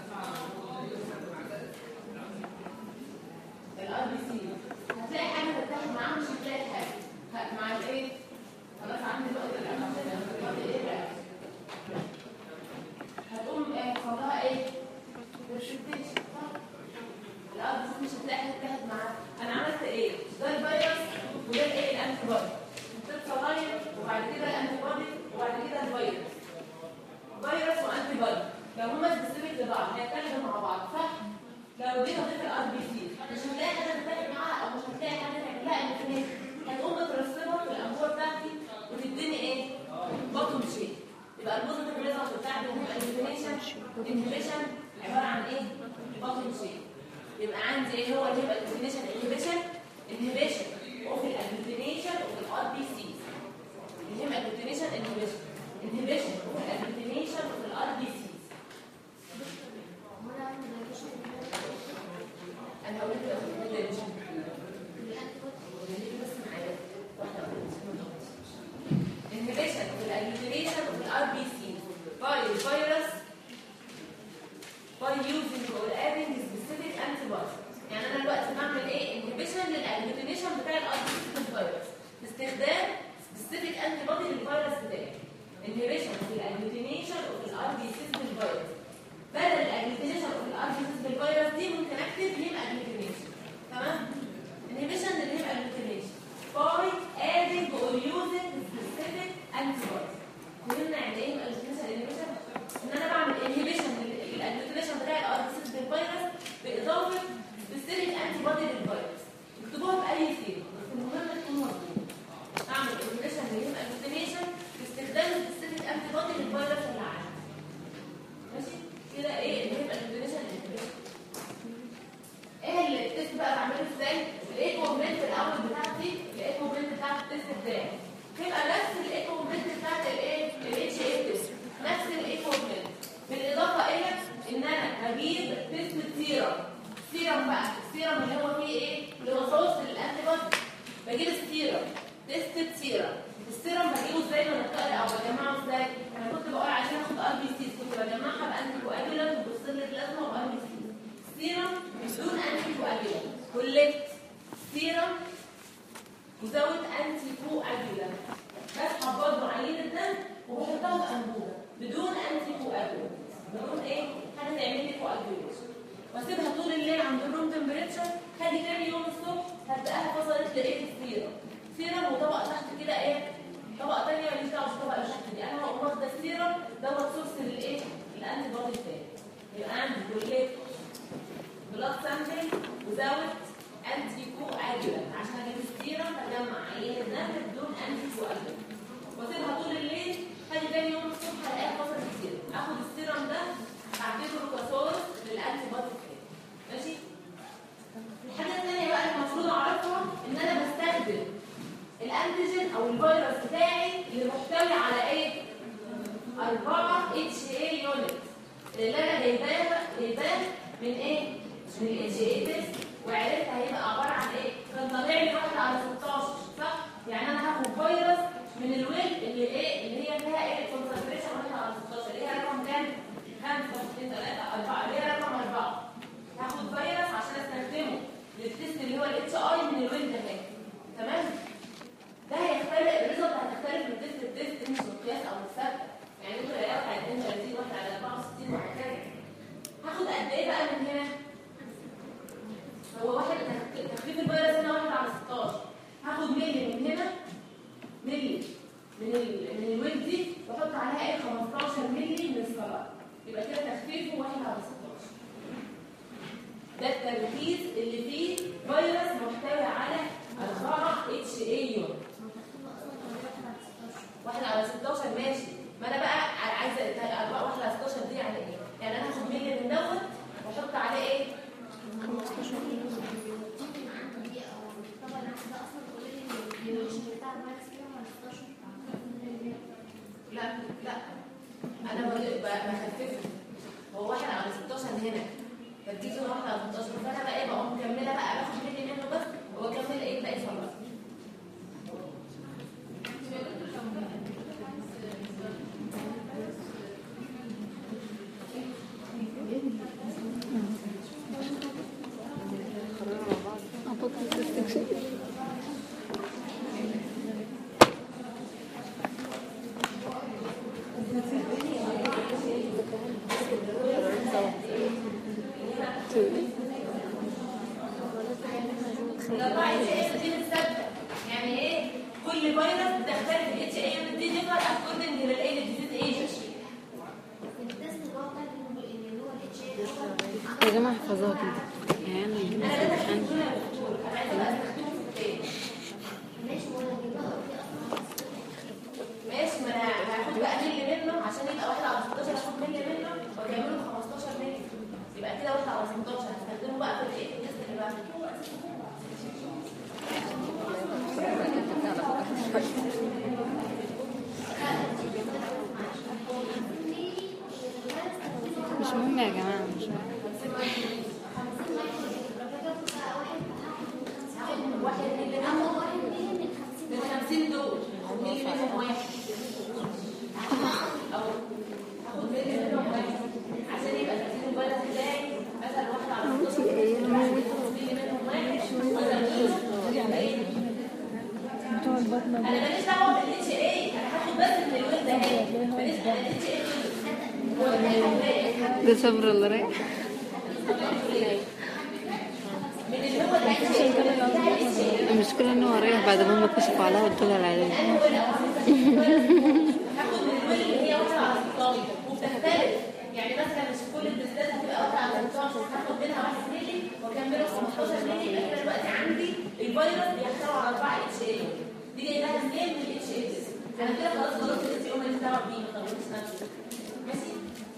الار بي سي هتلاقي حاجه تتاخد معاها مش هتلاقي حاجه ه- مع الايه خلاص عندي نقطه الانتيجين انتي بودي ايه رياكشن هتقوم ايه حصلها ايه برشوتيشن صح الارض دي مش هتلاقي حاجه تاخد معاها انا عملت ايه ده الفيروس وده الايه الانتي بودي حطيت صلاير وبعد كده الانتي بودي وبعد كده الفيروس فيروس وانتي بودي لو هما سبيسيفيك لبعض هيتكلموا مع بعض صح لو جيت اضيف الار بي سي مش هتلاقي حاجه تتفق معاها او مش هتلاقي حاجه تعمل لها انفلين هتقوم مترسبه في الانبوبه بتاعتي وتديني ايه بطن شيء يبقى البوزيتيف ريزلت بتاعتي هو الانفليشن انفليشن عباره عن ايه بطن شيء يبقى عندي ايه هو اللي يبقى الانفليشن انهبيشن انهبيشن وفي الانفليشن وفي الار بي سي اللي هي الانفليشن انهبيشن انهبيشن وفي الانفليشن وفي الار بي سي انا هقول لك الانفليشن بس معايا واحده واحده انهبيشن في الاجلوتينيشن اوف الار بي سيز بالفيروس بدل الاجلوتينيشن اوف الار بي سيز بالفيروس دي ممكن اكتب هيم اجلوتينيشن تمام inhibition للهيم اجلوتينيشن by adding or using specific antibodies فهمنا يعني ايه الاجلوتينيشن inhibition ان انا بعمل inhibition للاجلوتينيشن بتاع الار بي سيز بالفيروس باضافه specific antibody للفيروس اكتبوها باي سيره بس المهم تكون مظبوطه اعمل inhibition للهيم اجلوتينيشن باستخدام specific antibody للفيروس اللي عندي ماشي كده ايه الهيم اجلوتينيشن inhibition ايه اللي التست بقى بعمله ازاي الايكو مومنت الاول بتاعتي الايكو مومنت بتاعت التست بتاعي يبقى نفس الايكو مومنت بتاعت الايه الاتش اي تيست نفس الايكو مومنت بالاضافه الى ان انا هجيب تيست سيرم سيرم بقى السيرم اللي هو فيه ايه اللي هو صوص للانتي بودي بجيب السيرم تيست سيرم السيرم بجيبه ازاي من الطائر او بجمعه ازاي انا كنت بقول عشان اخد ار بي سي كنت بجمعها بانتي كواجولانت وبوصل بلازما وار بي سي سيرم بدون انتي كواجولانت كولكت سيرم وزود انتي كواجولانت بسحب برضه عينه دم وبحطها في انبوبه بدون انتي كواجولانت بدون ايه حاجه تعمل لي كواجولانت واسيبها طول الليل عند الروم تمبريتشر هاجي تاني يوم الصبح هتلاقيها فصلت لايه في السيرم سيرم وطبق تحت كده ايه طبقه ثانيه ماليش دعوه بالطبقه اللي تحت دي انا هقوم واخده السيرم دوت سورس للايه الانتي بودي بتاعي يبقى عندي كليه بلاد سامبل وزود انتي كو اجولانت عشان اجيب السيرم بجمع عينه دم بدون انتي كو اجولانت واسيبها طول الليل هاجي تاني يوم الصبح الاقيها فصلت السيرم اخد السيرم ده اعتبره كسورس للانتي بودي بتاعي ماشي الحاجه الثانيه بقى المفروض اعرفها ان انا بستخدم الانتيجين او الفيروس بتاعي اللي محتوي على ايه 4 اتش اي يونت اللي انا جايباها جايباه من ايه من الاتش اي تيست وعرفت هيبقى عباره عن ايه كان طالع لي واحد على 16 صح يعني انا هاخد فيروس من الويل اللي ايه اللي هي فيها ايه كونسنتريشن واحد على 16 اللي هي رقم كام 5 2 3 4 اللي هي رقم 4 هاخد فيروس عشان استخدمه للتيست اللي هو الاتش اي من الويل ده كده تمام ده هيختلف الريزلت هتختلف من تيست لتيست مش مقياس او مستقبل يعني ممكن الاقي واحد على 32 واحد على 64 وهكذا هاخد قد ايه بقى من هنا هو واحد تخفيف الفيروس هنا واحد على 16 هاخد ملي من هنا ملي من ال... من الويب دي واحط عليها ايه 15 ملي من الصلاه يبقى كده تخفيفه واحد على 16 ده التركيز اللي فيه فيروس محتوي على 4 اتش اي يونت واحد على 16 ماشي ما انا بقى عايزه اربعه واحد على 16 دي يعني ايه؟ يعني انا هاخد ملي من دوت واحط عليه ايه؟ لا لا انا بقول- ب- بخففه هو واحد على 16 هنا تركيزه واحد على 16 فانا بقى ايه بقوم مكمله بقى باخد ملي منه بس واكمل ايه باقي خلاص أعتقد تستكشف الاربعه اتش اي دي بتثبت يعني ايه كل فيروس بتختلف الاتش اي دي ديفر اكوردنج للايه للديزيز ايجنت يا جماعة احفظوها كده يعني أنا انا مثلا لازم امتحان اكون انا دكتور انا عايزه بقى استخدمه في ايه ماشي ما انا هاخد بقى ملي منه عشان يبقى واحد على 16 هاخد ملي منه واكمله 15 ملي يبقى كده واحد على 16 هستخدمه بقى في الايه في التست اللي بعده مش مهم يا جماعة مش مهم هاخد واحد ملي منه من 50 دول هاخد ملي منهم واحد او هاخد ملي منهم واحد عشان يبقى تركيز الفيروس بتاعي مثلا واحد على 16 ايه هاخد ملي منهم واحد وازوده يبقى ايه بتقعد انا ماليش دعوه بالاتش اي انا هاخد بس من الويب ده ماليش دعوه بالاتش اي ده صبر الله رايح من اللي هو الاتش اي المشكلة انه هو رايح بعد ما هم كشفوا عليها وادوا لها العلاج هاخد من الويل اللي هي واحده على 16 وبتختلف يعني مثلا مش كل التستات هتبقى واحده على 16 هاخد منها 1 مللي واكمله 15 مللي يبقى كده دلوقتي عندي الفيروس بيحتوي على 4 اتش اي دي جايه لها منين من الاتش اي انا كده خلاص خلاص الاتش اي ماليش دعوه بيه ما طولتش نفسي ماشي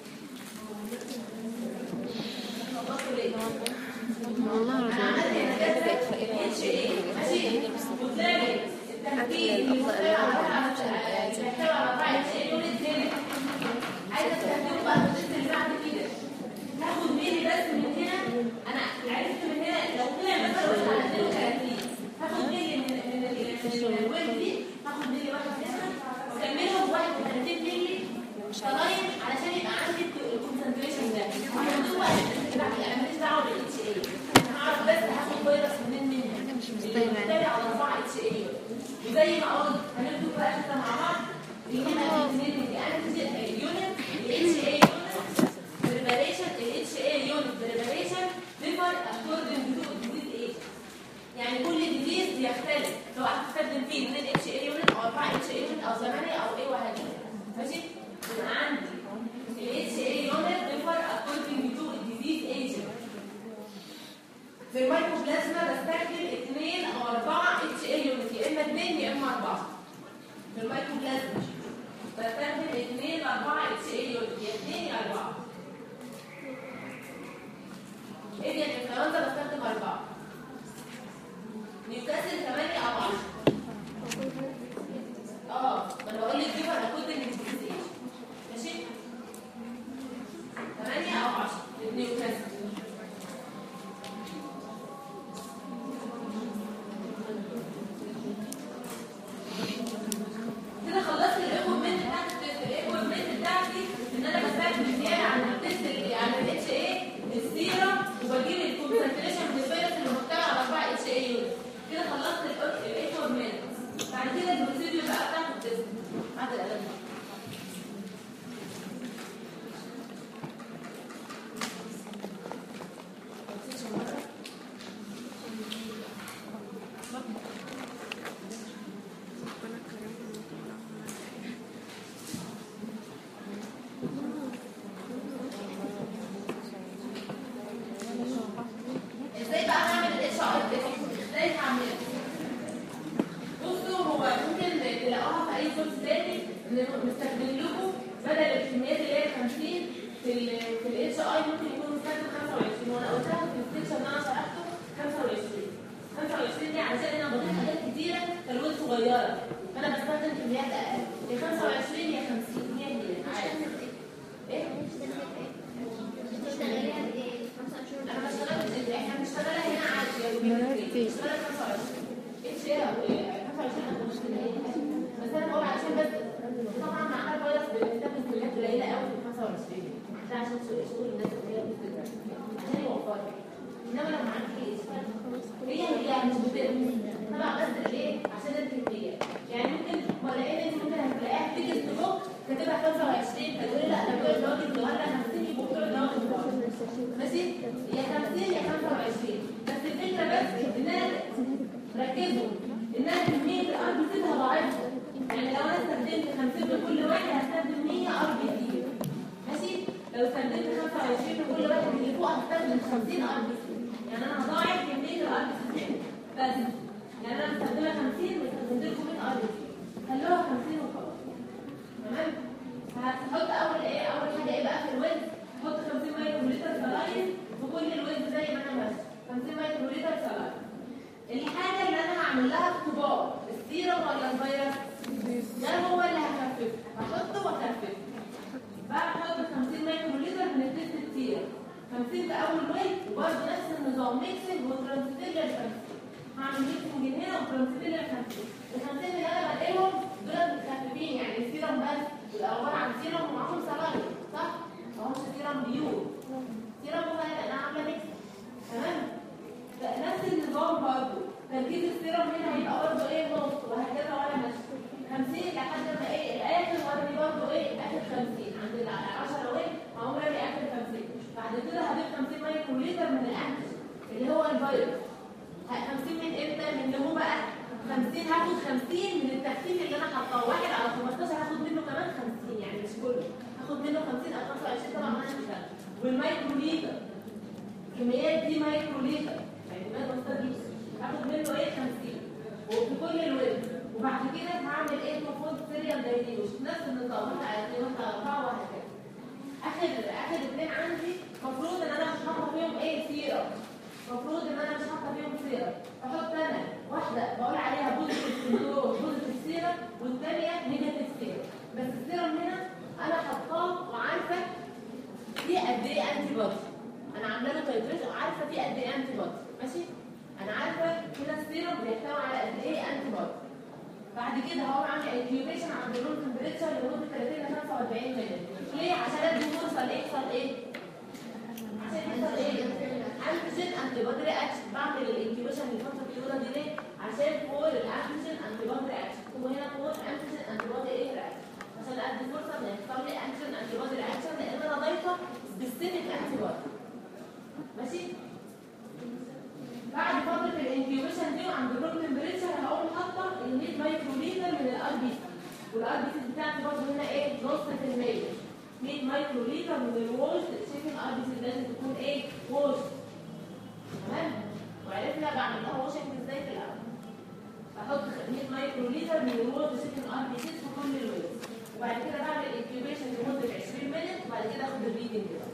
خلصتوا ليه؟ والله انا رضا عملت هنا كده اتش اي ماشي وتلاقي التركيز المحتوى على المحتوى على 4 اتش اي يونت هنا عايزه تستخدمه بقى في الجزء اللي بعد كده هاخد ميلي بس من هنا انا عرفت من هنا لو طلع مثلا وصل على 32 هاخد ميلي من من ال- من الويب دي هاخد ميلي واحد هنا واكملهم ب 31 ميلي طلايم علشان يبقى عندي الكونسنتريشن ده وهدوه بقى للاتباع. انا ماليش دعوه بالاتش اي انا هعرف بس هاخد فيروس منين منها اللي محتوي على 4 اتش اي وزي ما قلت هنكتب بقى كده مع بعض اللي هنا الاثنين دي انتيجين يونت الاتش اي يونت بريباريشن الاتش اي يونت بريباريشن ديفر اكوردنج تو ديزيز ايه يعني كل ديزيز بيختلف لو هتستخدم فيه من الاتش اي يونت او 4 اتش اي يونت او 8 او ايه وهكذا ماشي يبقى عندي الاتش اي يونت ديفر اكوردنج تو ديزيز ايجنت في الميكروبلازما بستخدم 2 او 4 اتش اي يونت يا اما 2 يا اما 4 في الميكروبلازما بستخدم 2 4 اتش اي يونت يا 2 يا 4 ايه دي الانفلونزا بستخدم 4 نيوكاسل 8 او 10 اه ما انا بقول لك دي انا كنت ايه ماشي 8 او 10 نيوكاسل كده خلصت الايكويبمنت بتاعتي الايكويبمنت بتاعتي ان انا بستخدم زياده عن التست اللي عن الاتش اي السيرم وبجيب الكونسنتريشن من الفيروس اللي محتوي على 4 اتش اي يونت كده خلصت الايكويبمنت بعد كده البروسيدور بقى بتاعت التست بعد القلم ازاي بقى هعمل الاتش ار ازاي هعمله بصوا هو ممكن تلاقوها في اي كورس تاني ان مستخدم لكم بدل الكميات اللي هي 50 في ال في الاتش اي ممكن يكون مستخدم 25 وانا قلتها في السكشن اللي انا شرحته 25 25 دي علشان انا بضيف حاجات كتيره كالوت صغيره فانا بستخدم كميات اقل يا 25 يا 50 هي هي عادي ايه انا بشتغل احنا بنشتغلها هنا عادي يا مرتي. بشتغل 25 اتش ايه 25 انا مشكله بس انا بقول عشان بس طبعا مع الفيروس بنستخدم كميات قليله قوي في 25 ده عشان سوق شغل الناس اللي هي بتستخدم عشان يوفر انما لو ما عندكيش هي هي مش بتقدر طبعا بس ايه عشان الكميه يعني ممكن ملاقين انت ممكن هتلاقيها تيجي تبوك كاتبها 25 فتقولي لا ده بتوع الراجل الصغير لا 50 يبقوا بتوع الراجل ماشي يا 50 يا 25 بس الفكره بس ان انا ركزوا ان انا كميه الار بي سي ضعيفه يعني لو انا استخدمت 50 لكل واحد هستخدم 100 ار بي سي ماشي لو استخدمت 25 لكل واحد اللي فوق هستخدم 50 ار بي سي يعني انا هضاعف كميه الار بي سي بس يعني انا مستخدمه 50 واستخدمت لكم 100 ار بي سي خلوها 50 وخلاص تمام هتحط اول ايه اول حاجه ايه بقى في الويب حط 50 مايكرو لتر سلاين في كل الويب زي ما انا ماشي 50 مايكرو لتر سلاين الحاجه اللي انا هعمل لها اختبار السيرم ولا الفيروس ده هو اللي هخففه هحطه واخففه بقى احط 50 مايكرو لتر من التست السيرم 50 في اول ويب وبرده نفس النظام ميكسنج وترانسفير لل هعمل ميكسنج هنا وترانسفير لل 50 ال 50 اللي انا بلاقيهم دول متخففين يعني السيرم بس يبقى عباره عن سيرم ومعاهم سلاين صح؟ ما هوش سيرم بيور سيرم هو انا عامله ميكس تمام نفس النظام برضه تركيز السيرم هنا هيبقى برضه ايه نص وهكذا هاخد 50 من التخفيف اللي انا حاطاه واحد على 15 هاخد منه كمان 50 يعني مش كله هاخد منه 50 او 25 طبعا ما هنشتغل والمايكرو ليتر الكميات دي مايكرو ليتر يعني ما بسيطه دي هاخد منه ايه 50 وفي كل الويب وبعد كده هعمل ايه المفروض سيريال دايليوشن نفس النظام واحد اثنين واحد اربعه وهكذا اخر اخر اثنين عندي المفروض ان انا مش حاطه فيهم ايه سيرم المفروض ان انا مش حاطه فيهم سيرم بحط انا واحده بقول عليها بوزيتيف سندروم بوزيتيف سيرم والثانيه نيجاتيف سيرم بس السيرم هنا انا حطاه وعارفه في قد ايه انتي بودي انا عامله له تايتريشن وعارفه في قد ايه انتي بودي ماشي انا عارفه كده السيرم بيحتوي على قد ايه انتي بودي بعد كده هو عامل انكيوبيشن عند الروم تمبريتشر لمده 30 ل 45 مينت ليه عشان ادي فرصه ليحصل ايه عشان يحصل ايه انتيجين انتي بودي رياكشن بعمل الانكيوبيشن لفتره طويله دي ليه عشان فور الانتيجين انتي بودي رياكشن هو هنا فور انتيجين انتي بودي ايه رياكشن عشان ادي فرصه ان يحصل لي انتيجين انتي بودي رياكشن لان انا ضايفه سبيسيفيك انتي بودي ماشي بعد فتره الانكيوبيشن دي وعند الروم تمبريتشر هقوم حاطه ال 100 مايكرو لتر من الار بي سي والار بي سي بتاعتي برضه هنا ايه نص في المية 100 مايكرو لتر من الووش شايفين الار بي سي لازم تكون ايه ووش تمام وعرفنا بعمل لها واشنج ازاي في الاول بحط 100 مايكرو لتر من الووش شايفين الار بي سي في كل الويز وبعد كده بعمل انكيوبيشن لمده 20 مينت وبعد كده اخد الريدنج بقى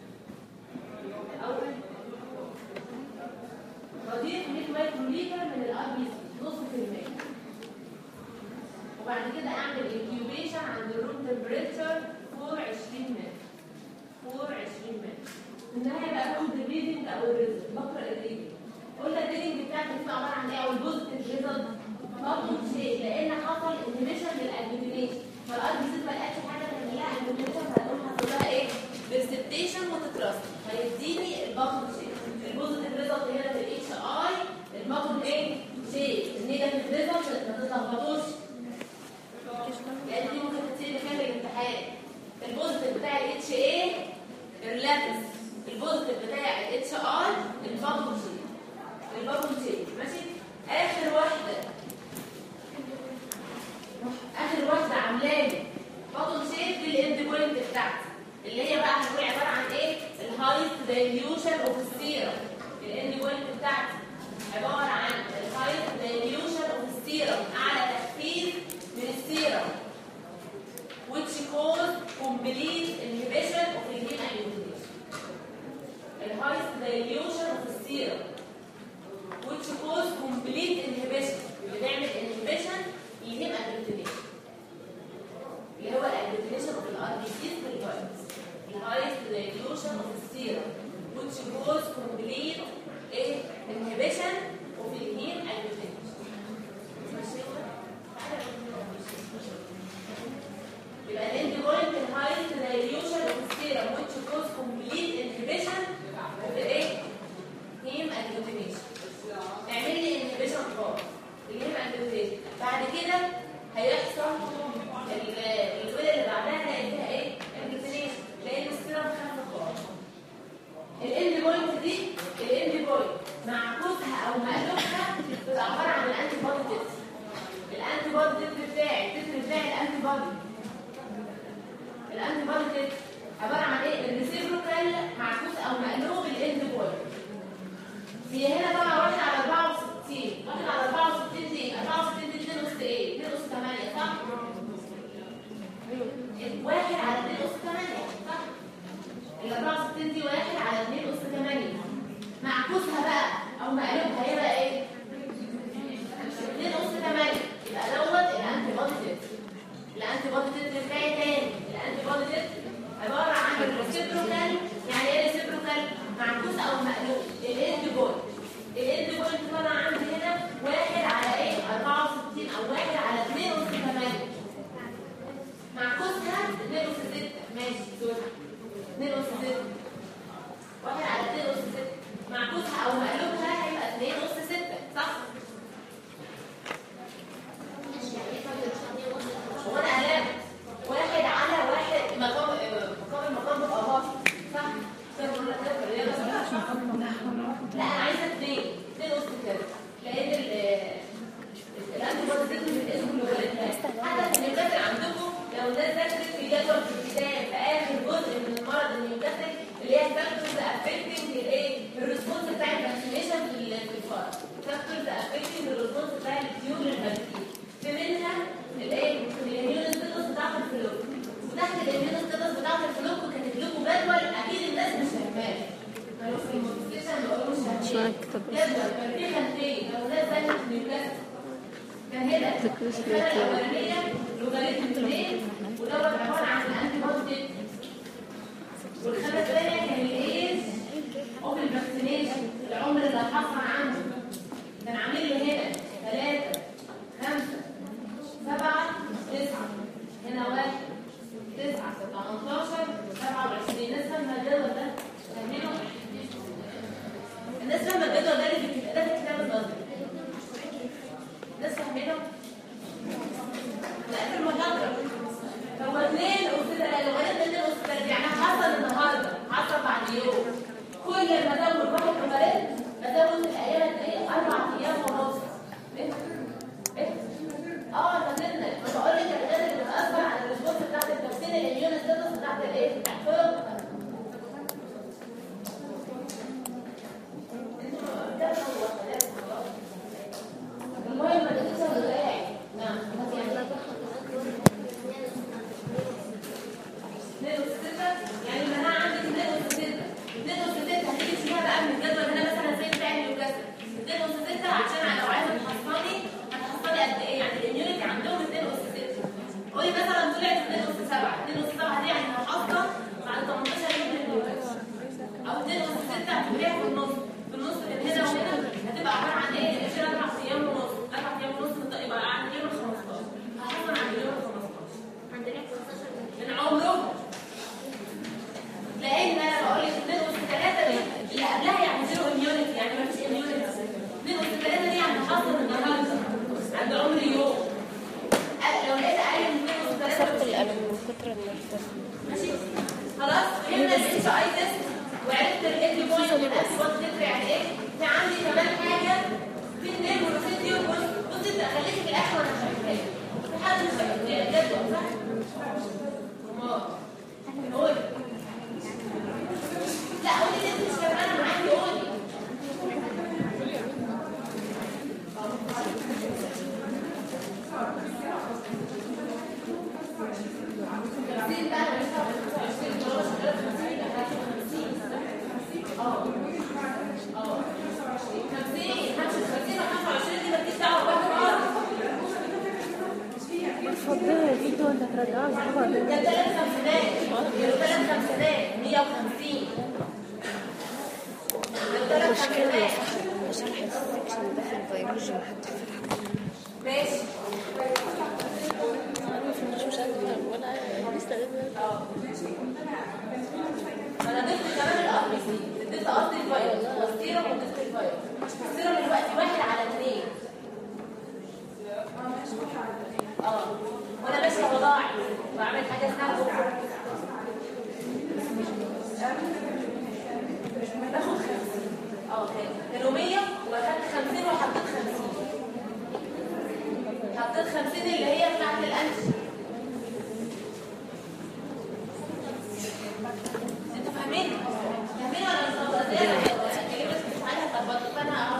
الاول بضيف 100 مايكرو لتر من الار بي سي نص في المية وبعد كده اعمل انكيوبيشن عند الروم تمبريتشر فور 20 متر فور 20 متر في النهايه بقى باخد الريدنج او الريزلت بقرا الريدنج قلنا الريدنج بتاعتي بتبقى عباره عن ايه او البوزيتيف ريزلت برضه شيء لان حصل انهبيشن للاجلوتينيشن فالار بي سي ما لقتش حاجه تعمل لها اجلوتينيشن فهتقوم حاصل لها ايه؟ برسبتيشن وتترسب فيديني الباخد شيء البوزيتيف ريزلت هنا في الاتش اي الباخد ايه؟ شيء النيجاتيف ريزلت ما تتلخبطوش لان دي ممكن تصير في الامتحان البوزيتيف بتاع الاتش اي الريلاتس البوزيتيف بتاع الاتش اي الباخد شيء الباخد شيء ماشي اخر واحده اخر واحده عاملاه لي باخد شيء في الاند بوينت بتاعتي اللي هي بقى هتكون عباره عن ايه الهايست دايليوشن اوف السيرم الاند بوينت بتاعتي عباره عن الهايست دايليوشن اوف السيرم اعلى تخفيف من السيرم which cause complete inhibition of the heme agglutination الهايست دايليوشن اوف السيرم which cause complete inhibition اللي بيعمل inhibition للهيم agglutination اللي هو الاجلوتينيشن اوف الار بي سي في الفيروس الهايست دايليوشن اوف السيرم which cause complete ايه inhibition of الهيم agglutination ماشي يبقى الاند بوينت الهايست دايليوشن اوف السيرم which cause complete inhibition of ايه هيم agglutination اعمل لي inhibition خالص الهيم agglutination بعد كده هيحصل الويل اللي بعدها هلاقي فيها ايه؟ الجلوتينيشن لان السيرم خف خالص. الاند بوينت دي الاند بوينت معكوسها او مقلوبها بتبقى عباره عن الانتي بودي تيست. الانتي بودي تيست بتاعي التيست بتاعي الانتي بودي. الانتي بودي تيست عباره عن ايه؟ الريسيبروكال معكوس او مقلوب الاند بوينت. هي هنا طبعا واحد على 64 واحد على 64 دي 64 دي 2 اس ايه؟ 2 اس 8 صح؟ واحد على 2 اس 8 صح؟ ال 64 دي واحد على 2 اس 8 معكوسها بقى او مقلوبها هيبقى ايه؟ 2 اس 8 يبقى دوت الانتي بودي تيست الانتي بودي تيست بتاعي تاني الانتي بودي تيست عباره عن الريسيبروكال يعني ايه ريسيبروكال؟ معكوس او مقلوب الاند بوينت الاند بوينت طبعا عندي هنا واحد على ايه؟ 64 او واحد على 2 اس 8 معكوسها 2 اس 6 ماشي سوري 2 اس 6 واحد على 2 اس 6 معكوسها او مقلوبها هيبقى 2 الخانه الاولانيه لوغاريتم 2 ودوت عباره عن الانتي بودي والخانه الثانيه كان الايج اوف الفاكسينيشن العمر اللي حصل عنده كان عامل له هنا 3 5 7 9 هنا 1 9 18 27 الناس فاهمه الجدول ده فاهمينه؟ الناس فاهمه الجدول ده اللي في الكتاب- ده في الكتاب النظري الناس فاهمينه؟ لا في المحاضره هو اثنين أستاذ لو قلت اثنين أستاذ يعني حصل النهارده حصل بعد يوم كل ما ازود واحد عمرين ازود الايام قد ايه؟ اربع ايام ونص إيه؟ إيه؟ اه فهمنا بقول لك الحاجات اللي بتاثر على الريسبونس بتاعت التوكسين الاميون ستاتس بتاعت الايه؟ فوق المهم ما تنسى الغاية نعم اثنين وستة يعني المناعة عندك اثنين وستة اثنين وستة هتيجي تشيلها بقى من الجدول هنا مثلا زي بتاع نيوكاسل اثنين وستة عشان لو عايزة تحصلي هتحصلي قد ايه يعني الاميونيتي عندهم اثنين وستة قولي مثلا طلعت اثنين وسبعة اثنين وسبعة دي يعني هحصل بعد 18 يوم من النيوكاسل او اثنين وستة هتبقى في النص في النص من هنا وهنا هتبقى عبارة عن ايه؟ عشان اربع ايام ونص اربع ايام ونص يبقى عن اليوم ال 15 هحصل عن اليوم ال 15 عندنا 15 من عمرهم لان انا بقول لك اثنين وسط ثلاثه دي اللي قبلها يعني زيرو اميونيتي يعني ما فيش اميونيتي اثنين وسط ثلاثه دي يعني حصل النهارده عند عمر يوم أه، لو لقيت اقل من اثنين وسط ثلاثه كسرت القلم من كتر المرتب ماشي خلاص فهمنا الاتش اي تيست وعرفت الاتش بوينت والاتش بوينت تفرق يعني ايه في عندي كمان حاجه في اثنين وريسيديو بص بص انت خليك في الاخر وانا شايفاك في حد مش فاهم جدول صح؟ امال قولي لا قولي اللي انت مش فاهمانه معاكي قولي خمسين بقى مش خمسين اللي هو شغال خمسين يبقى خمسين اه اه خمسين خمسة خمسين وخمسة وعشرين دي مالكيش دعوة بقى خالص اتفضلوا يا فيديو ولا ترجعوا الصور ده ثلاث خمسينات ده ثلاث خمسينات 150 ده ثلاث مشكلة خمسينات شرح السكشن ده في البيولوجي محدش فتح ماشي انا ما فهمتش مش عارفة ولا لسه اه انا ضفت كمان الار بي سي اديت قصدي الفيروس والسيرم وضفت الفيروس السيرم دلوقتي واحد على اثنين اه وانا ماشيه وضاعي بعمل حاجه اسمها بكره باخد 50 اه كانوا 100 واخدت 50 وحطيت 50 حطيت 50 اللي هي بتاعت الانش انتوا فاهمين؟ فاهمين ولا مش فاهمين؟ اللي بس مش عارفه تظبط فانا اعرف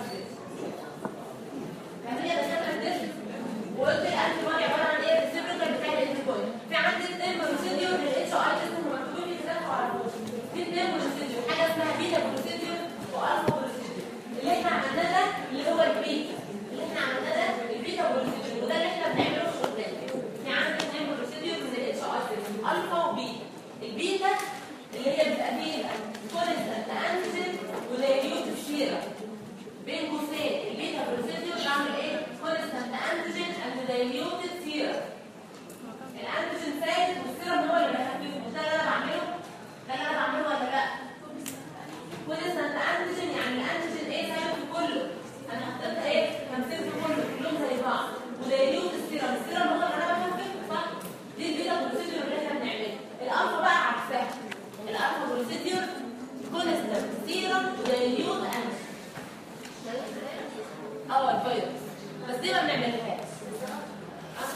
فاهمين يا دكاتره الدرس؟ وقلت الانتي بودي عباره عن ايه؟ الريسيبروكال بتاع الانتي بودي في عندي اثنين بروسيديور للاتش اي اسمهم مكتوبين لي كده تعرفوش في اثنين بروسيديور حاجه اسمها بيتا بروسيديور والفا بروسيديور اللي احنا عملناه ده اللي هو البيتا اللي احنا عملناه ده البيتا بروسيديور وده اللي احنا بنعمله في شغلنا في عندي اثنين بروسيديور من الاتش اي الفا وبيتا البيتا اللي هي بتبقى فيها كونستنت انتيجين ودايليوتيف سيرم بين قوسين البيتا بروسيديور بعمل ايه؟ كونستنت انتيجين اند دايليوتيف سيرم الانتيجين ثابت والسيرم هو اللي بيخففه مش ده اللي انا بعمله؟ ده اللي انا بعمله ولا لا؟ كونستنت انتيجين يعني الانتيجين ايه ثابت في كله انا حطيت ايه؟ 50 في كله كلهم زي بعض ودايليوتيف سيرم السيرم هو اللي انا بخففه صح؟ دي البيتا بروسيديور اللي احنا بنعملها الالفا بقى عكسها الالفا بروسيديور كونستنت سيرم ودايليوت انتيجين اه الفيروس بس دي ما بنعملهاش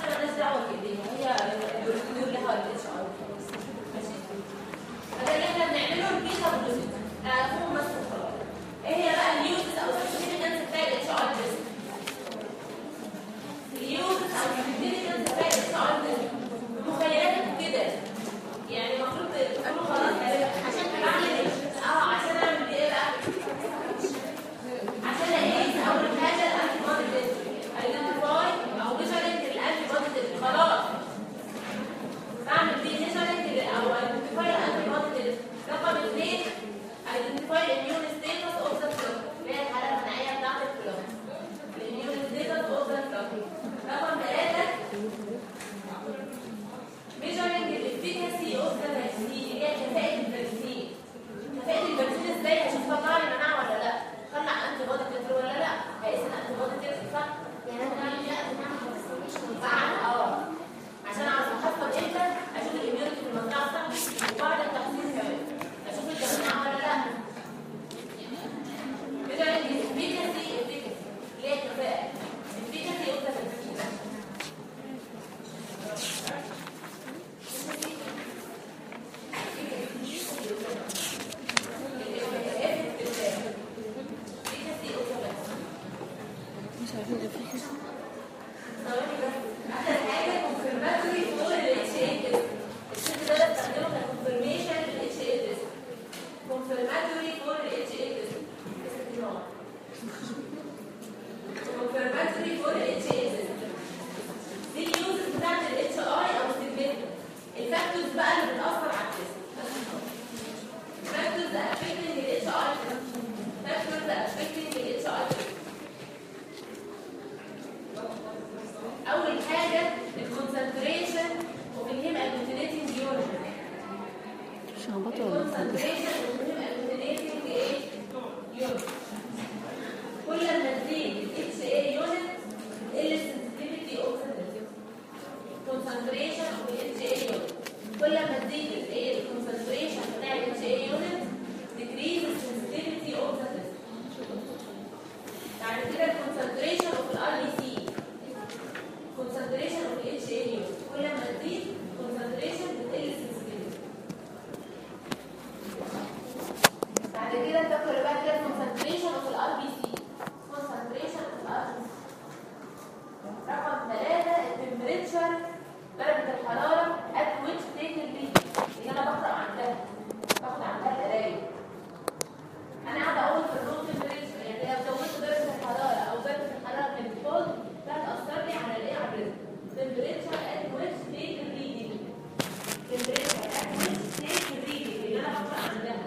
حاجه الكونسنتريشن اوف الهيم اجلوتينيتنج يونت شخبطة ولا الكونسنتريشن اوف الهيم اجلوتينيتنج ايه يونت كل ما تزيد الاتش اي يونت تقل السنسيتيفيتي اوف concentration of the HA unit كل ما تزيد الايه الكونسنتريشن بتاع ال HA unit decrease the sensitivity of the test بعد كده الكونسنتريشن of ال RBC concentration of the HA unit كل ما تزيد concentration بتقل sensitivity بعد كده تاكل بقى كده concentration of ال RBC concentration of ال RBC رقم ثلاثة التمبريتشر درجة الحرارة at which take the reading اللي أنا بقرأ عندها باخد عندها القراية أنا قاعدة أقول في الروم تمبريتشر يعني لو زودت درجة الحرارة أو درجة الحرارة كانت فوق ده هتأثر لي على الإيه على الريتم temperature at which take the reading temperature at which take the reading اللي أنا بقرأ عندها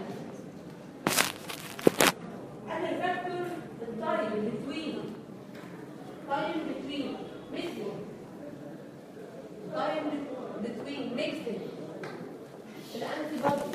أنا الفاكتور التايم between time between mixing time between mixing الانتي بودي